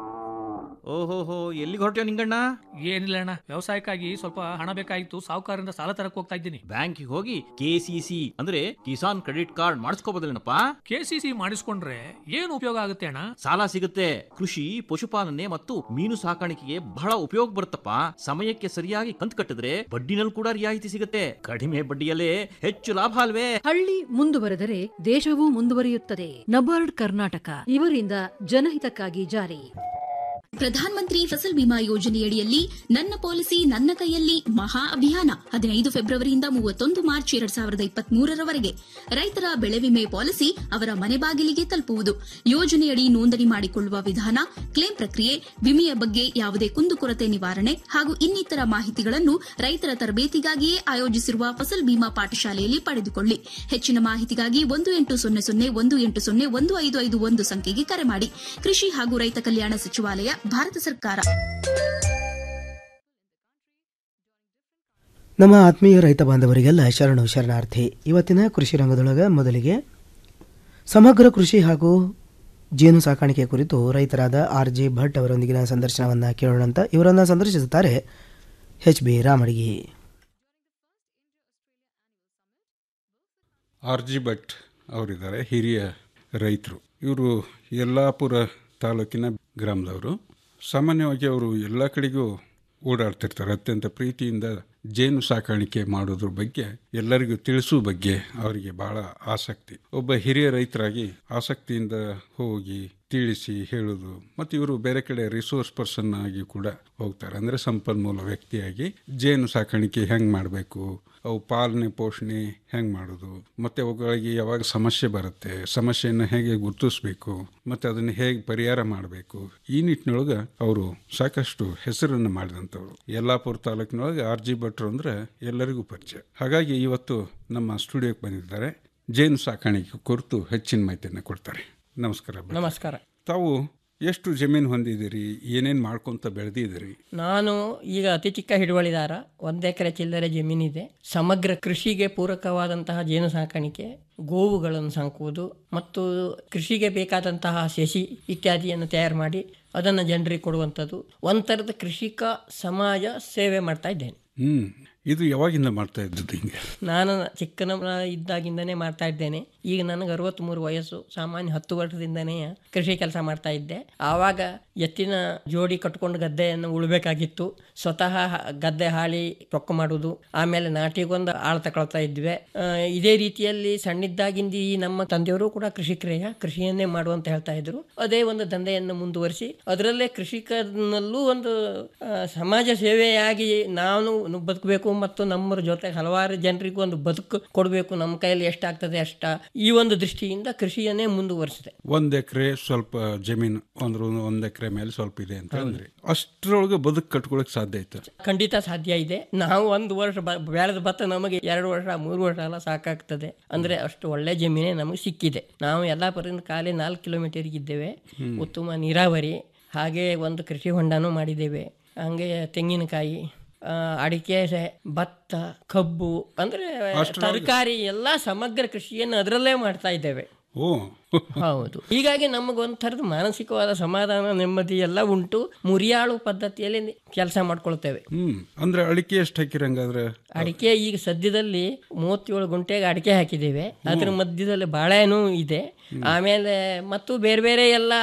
ಓಹೋಹೋ ಎಲ್ಲಿಗೆ ಹೊರಟ್ಯೋ ನಿಂಗಣ್ಣ ಏನಿಲ್ಲ ಅಣ್ಣ ವ್ಯವಸಾಯಕ್ಕಾಗಿ ಸ್ವಲ್ಪ ಹಣ ಬೇಕಾಗಿತ್ತು ಸಾಹುಕಾರರಿಂದ ಸಾಲ ತರಕ್ ಹೋಗ್ತಾ ಇದ್ದೀನಿ ಬ್ಯಾಂಕಿಗೆ ಹೋಗಿ ಕೆಸಿಸಿ ಅಂದ್ರೆ ಕಿಸಾನ್ ಕ್ರೆಡಿಟ್ ಕಾರ್ಡ್ ಮಾಡಿಸ್ಕೋಬೋದಲ್ಲೇನಪ್ಪ ಕೆಸಿಸಿ ಮಾಡಿಸ್ಕೊಂಡ್ರೆ ಏನು ಉಪಯೋಗ ಆಗುತ್ತೆ ಅಣ್ಣ ಸಾಲ ಸಿಗುತ್ತೆ ಕೃಷಿ ಪಶುಪಾಲನೆ ಮತ್ತು ಮೀನು ಸಾಕಾಣಿಕೆಗೆ ಬಹಳ ಉಪಯೋಗ ಬರುತ್ತಪ್ಪ ಸಮಯಕ್ಕೆ ಸರಿಯಾಗಿ ಕಂತು ಕಟ್ಟಿದ್ರೆ ಬಡ್ಡಿನಲ್ಲಿ ಕೂಡ ರಿಯಾಯಿತಿ ಸಿಗುತ್ತೆ ಕಡಿಮೆ ಬಡ್ಡಿಯಲ್ಲೇ ಹೆಚ್ಚು ಲಾಭ ಅಲ್ವೇ ಹಳ್ಳಿ ಮುಂದುವರೆದರೆ ದೇಶವೂ ಮುಂದುವರಿಯುತ್ತದೆ ನಬಾರ್ಡ್ ಕರ್ನಾಟಕ ಇವರಿಂದ ಜನಹಿತಕ್ಕಾಗಿ ಜಾರಿ ಪ್ರಧಾನ ಮಂತ್ರಿ ಫಸಲ್ ಬಿಮಾ ಯೋಜನೆಯಡಿಯಲ್ಲಿ ನನ್ನ ಪಾಲಿಸಿ ನನ್ನ ಕೈಯಲ್ಲಿ ಮಹಾ ಅಭಿಯಾನ ಹದಿನೈದು ಫೆಬ್ರವರಿಯಿಂದ ಮೂವತ್ತೊಂದು ಮಾರ್ಚ್ ಎರಡ್ ಸಾವಿರದ ಇಪ್ಪತ್ತ್ ಮೂರರವರೆಗೆ ರೈತರ ಬೆಳೆ ವಿಮೆ ಪಾಲಿಸಿ ಅವರ ಮನೆ ಬಾಗಿಲಿಗೆ ತಲುಪುವುದು ಯೋಜನೆಯಡಿ ನೋಂದಣಿ ಮಾಡಿಕೊಳ್ಳುವ ವಿಧಾನ ಕ್ಲೇಮ್ ಪ್ರಕ್ರಿಯೆ ವಿಮೆಯ ಬಗ್ಗೆ ಯಾವುದೇ ಕುಂದುಕೊರತೆ ನಿವಾರಣೆ ಹಾಗೂ ಇನ್ನಿತರ ಮಾಹಿತಿಗಳನ್ನು ರೈತರ ತರಬೇತಿಗಾಗಿಯೇ ಆಯೋಜಿಸಿರುವ ಫಸಲ್ ಬಿಮಾ ಪಾಠಶಾಲೆಯಲ್ಲಿ ಪಡೆದುಕೊಳ್ಳಿ ಹೆಚ್ಚಿನ ಮಾಹಿತಿಗಾಗಿ ಒಂದು ಎಂಟು ಸೊನ್ನೆ ಸೊನ್ನೆ ಒಂದು ಎಂಟು ಸೊನ್ನೆ ಒಂದು ಐದು ಐದು ಒಂದು ಸಂಖ್ಯೆಗೆ ಕರೆ ಮಾಡಿ ಕೃಷಿ ಹಾಗೂ ರೈತ ಕಲ್ಯಾಣ ಸಚಿವಾಲಯ ಭಾರತ ಸರ್ಕಾರ ನಮ್ಮ ಆತ್ಮೀಯ ರೈತ ಬಾಂಧವರಿಗೆಲ್ಲ ಶರಣು ಶರಣಾರ್ಥಿ ಇವತ್ತಿನ ಕೃಷಿ ರಂಗದೊಳಗೆ ಮೊದಲಿಗೆ ಸಮಗ್ರ ಕೃಷಿ ಹಾಗೂ ಜೇನು ಸಾಕಾಣಿಕೆ ಕುರಿತು ರೈತರಾದ ಆರ್ ಜೆ ಭಟ್ ಅವರೊಂದಿಗಿನ ಸಂದರ್ಶನವನ್ನು ಕೇಳೋಣಂತ ಇವರನ್ನು ಸಂದರ್ಶಿಸುತ್ತಾರೆ H B Ramadigi R G Bhat ಅವರಿದ್ದಾರೆ ಹಿರಿಯ ರೈತರು ಇವರು ಯಲ್ಲಾಪುರ ತಾಲೂಕಿನ ಗ್ರಾಮದವರು ಸಾಮಾನ್ಯವಾಗಿ ಅವರು ಎಲ್ಲ ಕಡೆಗೂ ಓಡಾಡ್ತಿರ್ತಾರೆ ಅತ್ಯಂತ ಪ್ರೀತಿಯಿಂದ ಜೇನು ಸಾಕಾಣಿಕೆ ಮಾಡೋದ್ರ ಬಗ್ಗೆ ಎಲ್ಲರಿಗೂ ತಿಳಿಸುವ ಬಗ್ಗೆ ಅವರಿಗೆ ಬಹಳ ಆಸಕ್ತಿ ಒಬ್ಬ ಹಿರಿಯ ರೈತರಾಗಿ ಆಸಕ್ತಿಯಿಂದ ಹೋಗಿ ತಿಳಿಸಿ ಹೇಳೋದು ಮತ್ತು ಇವರು ಬೇರೆ ಕಡೆ ರಿಸೋರ್ಸ್ ಪರ್ಸನ್ ಆಗಿ ಕೂಡ ಹೋಗ್ತಾರೆ ಅಂದರೆ ಸಂಪನ್ಮೂಲ ವ್ಯಕ್ತಿಯಾಗಿ ಜೇನು ಸಾಕಾಣಿಕೆ ಹೆಂಗೆ ಮಾಡಬೇಕು ಅವು ಪಾಲನೆ ಪೋಷಣೆ ಹೆಂಗೆ ಮಾಡೋದು ಮತ್ತು ಅವುಗಳಿಗೆ ಯಾವಾಗ ಸಮಸ್ಯೆ ಬರುತ್ತೆ ಸಮಸ್ಯೆಯನ್ನು ಹೇಗೆ ಗುರುತಿಸ್ಬೇಕು ಮತ್ತು ಅದನ್ನು ಹೇಗೆ ಪರಿಹಾರ ಮಾಡಬೇಕು ಈ ನಿಟ್ಟಿನೊಳಗೆ ಅವರು ಸಾಕಷ್ಟು ಹೆಸರನ್ನು ಮಾಡಿದಂಥವ್ರು ಯಲ್ಲಾಪುರ ತಾಲೂಕಿನೊಳಗೆ ಆರ್ ಜಿ ಭಟ್ರು ಅಂದರೆ ಎಲ್ಲರಿಗೂ ಪರಿಚಯ ಹಾಗಾಗಿ ಇವತ್ತು ನಮ್ಮ ಸ್ಟುಡಿಯೋಕ್ಕೆ ಬಂದಿದ್ದಾರೆ ಜೇನು ಸಾಕಾಣಿಕೆ ಕುರಿತು ಹೆಚ್ಚಿನ ಮಾಹಿತಿಯನ್ನು ಕೊಡ್ತಾರೆ ನಮಸ್ಕಾರ ಭಟ್. ನಮಸ್ಕಾರ ತಾವು ಎಷ್ಟು ಜಮೀನು ಹೊಂದಿದ್ದೀರಿ ಏನೇನು ಮಾಡ್ಕೊಂತ ಬೆಳೆದಿದ್ದೀರಿ ನಾನು ಈಗ ಅತಿ ಚಿಕ್ಕ ಹಿಡುವಳಿದಾರ ಒಂದು ಎಕರೆ ಚಿಲ್ಲರೆ ಜಮೀನಿದೆ ಸಮಗ್ರ ಕೃಷಿಗೆ ಪೂರಕವಾದಂತಹ ಜೇನು ಸಾಕಾಣಿಕೆ ಗೋವುಗಳನ್ನು ಸಾಕುವುದು ಮತ್ತು ಕೃಷಿಗೆ ಬೇಕಾದಂತಹ ಸಸಿ ಇತ್ಯಾದಿಯನ್ನು ತಯಾರು ಮಾಡಿ ಅದನ್ನು ಜನರಿಗೆ ಕೊಡುವಂಥದ್ದು ಒಂಥರದ ಕೃಷಿಕ ಸಮಾಜ ಸೇವೆ ಮಾಡ್ತಾ ಇದ್ದೇನೆ ಹ್ಮ್ ಇದು ಯಾವಾಗಿಂದ ಮಾಡ್ತಾ ಇದ್ದದ್ದು ಹಿಂಗೆ ನಾನು ಚಿಕ್ಕನ ಇದ್ದಾಗಿಂದನೇ ಮಾಡ್ತಾ ಇದ್ದೇನೆ ಈಗ ನನಗೆ ಅರವತ್ತ್ಮೂರು ವಯಸ್ಸು ಸಾಮಾನ್ಯ ಹತ್ತು ವರ್ಷದಿಂದನೇ ಕೃಷಿ ಕೆಲಸ ಮಾಡ್ತಾ ಇದ್ದೆ ಆವಾಗ ಎತ್ತಿನ ಜೋಡಿ ಕಟ್ಕೊಂಡು ಗದ್ದೆಯನ್ನು ಉಳ್ಬೇಕಾಗಿತ್ತು ಸ್ವತಃ ಗದ್ದೆ ಹಾಳಿ ರೊಕ್ಕ ಮಾಡುವುದು ಆಮೇಲೆ ನಾಟಿಗೊಂದು ಆಳು ತಗೊಳ್ತಾ ಇದ್ವಿ ಆ, ಇದೇ ರೀತಿಯಲ್ಲಿ ಸಣ್ಣಿದ್ದಾಗಿಂದ ಈ ನಮ್ಮ ತಂದೆಯವರು ಕೂಡ ಕೃಷಿಕರೇಯ ಕೃಷಿಯನ್ನೇ ಮಾಡುವಂತ ಹೇಳ್ತಾ ಇದ್ರು ಅದೇ ಒಂದು ದಂಧೆಯನ್ನು ಮುಂದುವರಿಸಿ ಅದರಲ್ಲೇ ಕೃಷಿಕನಲ್ಲೂ ಒಂದು ಆ, ಸಮಾಜ ಸೇವೆಯಾಗಿ ನಾನು ಬದುಕಬೇಕು ಮತ್ತು ನಮ್ಮ ಜೊತೆ ಹಲವಾರು ಜನರಿಗೂ ಒಂದು ಬದುಕು ಕೊಡಬೇಕು ನಮ್ಮ ಕೈಯಲ್ಲಿ ಎಷ್ಟಾಗ್ತದೆ ಅಷ್ಟ ಈ ಒಂದು ದೃಷ್ಟಿಯಿಂದ ಕೃಷಿಯನ್ನೇ ಮುಂದುವರಿಸಿದೆ ಒಂದ್ ಎಕರೆ ಸ್ವಲ್ಪ ಜಮೀನು ಅಂದ್ರೆ ಒಂದ್ ಎಕರೆ ಮೇಲೆ ಸ್ವಲ್ಪ ಇದೆ ಅಂತ ಅಂದ್ರೆ ಅಷ್ಟರೊಳಗೆ ಬದುಕು ಕಟ್ಕೊಳಕ್ ಸಾಧ್ಯ ಐತೆ ಖಂಡಿತ ಸಾಧ್ಯ ಇದೆ ನಾವು ಒಂದು ವರ್ಷ ಬ- ಬೆಳೆದ ಭತ್ತ ನಮಗೆ ಎರಡು ವರ್ಷ ಮೂರು ವರ್ಷ ಎಲ್ಲ ಸಾಕಾಗ್ತದೆ ಅಂದ್ರೆ ಅಷ್ಟು ಒಳ್ಳೆ ಜಮೀನೇ ನಮಗೆ ಸಿಕ್ಕಿದೆ ನಾವು ಯಲ್ಲಾಪುರದಿಂದ ಖಾಲಿ ನಾಲ್ಕು ಕಿಲೋಮೀಟರ್ ಇದ್ದೇವೆ ಹ್ಮ್. ಉತ್ತಮ ನೀರಾವರಿ ಹಾಗೆ ಒಂದು ಕೃಷಿ ಹೊಂಡನೂ ಮಾಡಿದ್ದೇವೆ ಹಂಗೆ ತೆಂಗಿನಕಾಯಿ ಆ, ಅಡಿಕೆ ಸೆ- ಭತ್ತ ಕಬ್ಬು ಅಂದ್ರೆ ಅಷ್ಟ್ರೊಳಗೆ- ತರಕಾರಿ ಎಲ್ಲ ಸಮಗ್ರ ಕೃಷಿಯನ್ನು ಅದರಲ್ಲೇ ಮಾಡ್ತಾ ಇದ್ದೇವೆ ಓ ಹೌದು ಹೀಗಾಗಿ ನಮಗೊಂಥರದ ಮಾನಸಿಕವಾದ ಸಮಾಧಾನ ನೆಮ್ಮದಿ ಎಲ್ಲ ಉಂಟು ಮುರಿಯಾಳು ಪದ್ಧತಿಯಲ್ಲಿ ಕೆಲಸ ಮಾಡ್ಕೊಳ್ತೇವೆ ಹ್ಮ್ ಅಂದ್ರೆ ಅಡಿಕೆ ಎಷ್ಟು ಹಾಕಿರಂಗಾದ್ರೆ ಅಡಿಕೆ ಈಗ ಸದ್ಯದಲ್ಲಿ ಮೂವತ್ತೇಳು ಗುಂಟೆಗೆ ಅಡಿಕೆ ಹಾಕಿದ್ದೇವೆ ಅದ್ರ ಮಧ್ಯದಲ್ಲಿ ಬಾಳೆನೂ ಇದೆ ಆಮೇಲೆ ಮತ್ತು ಬೇರೆ ಬೇರೆ ಎಲ್ಲ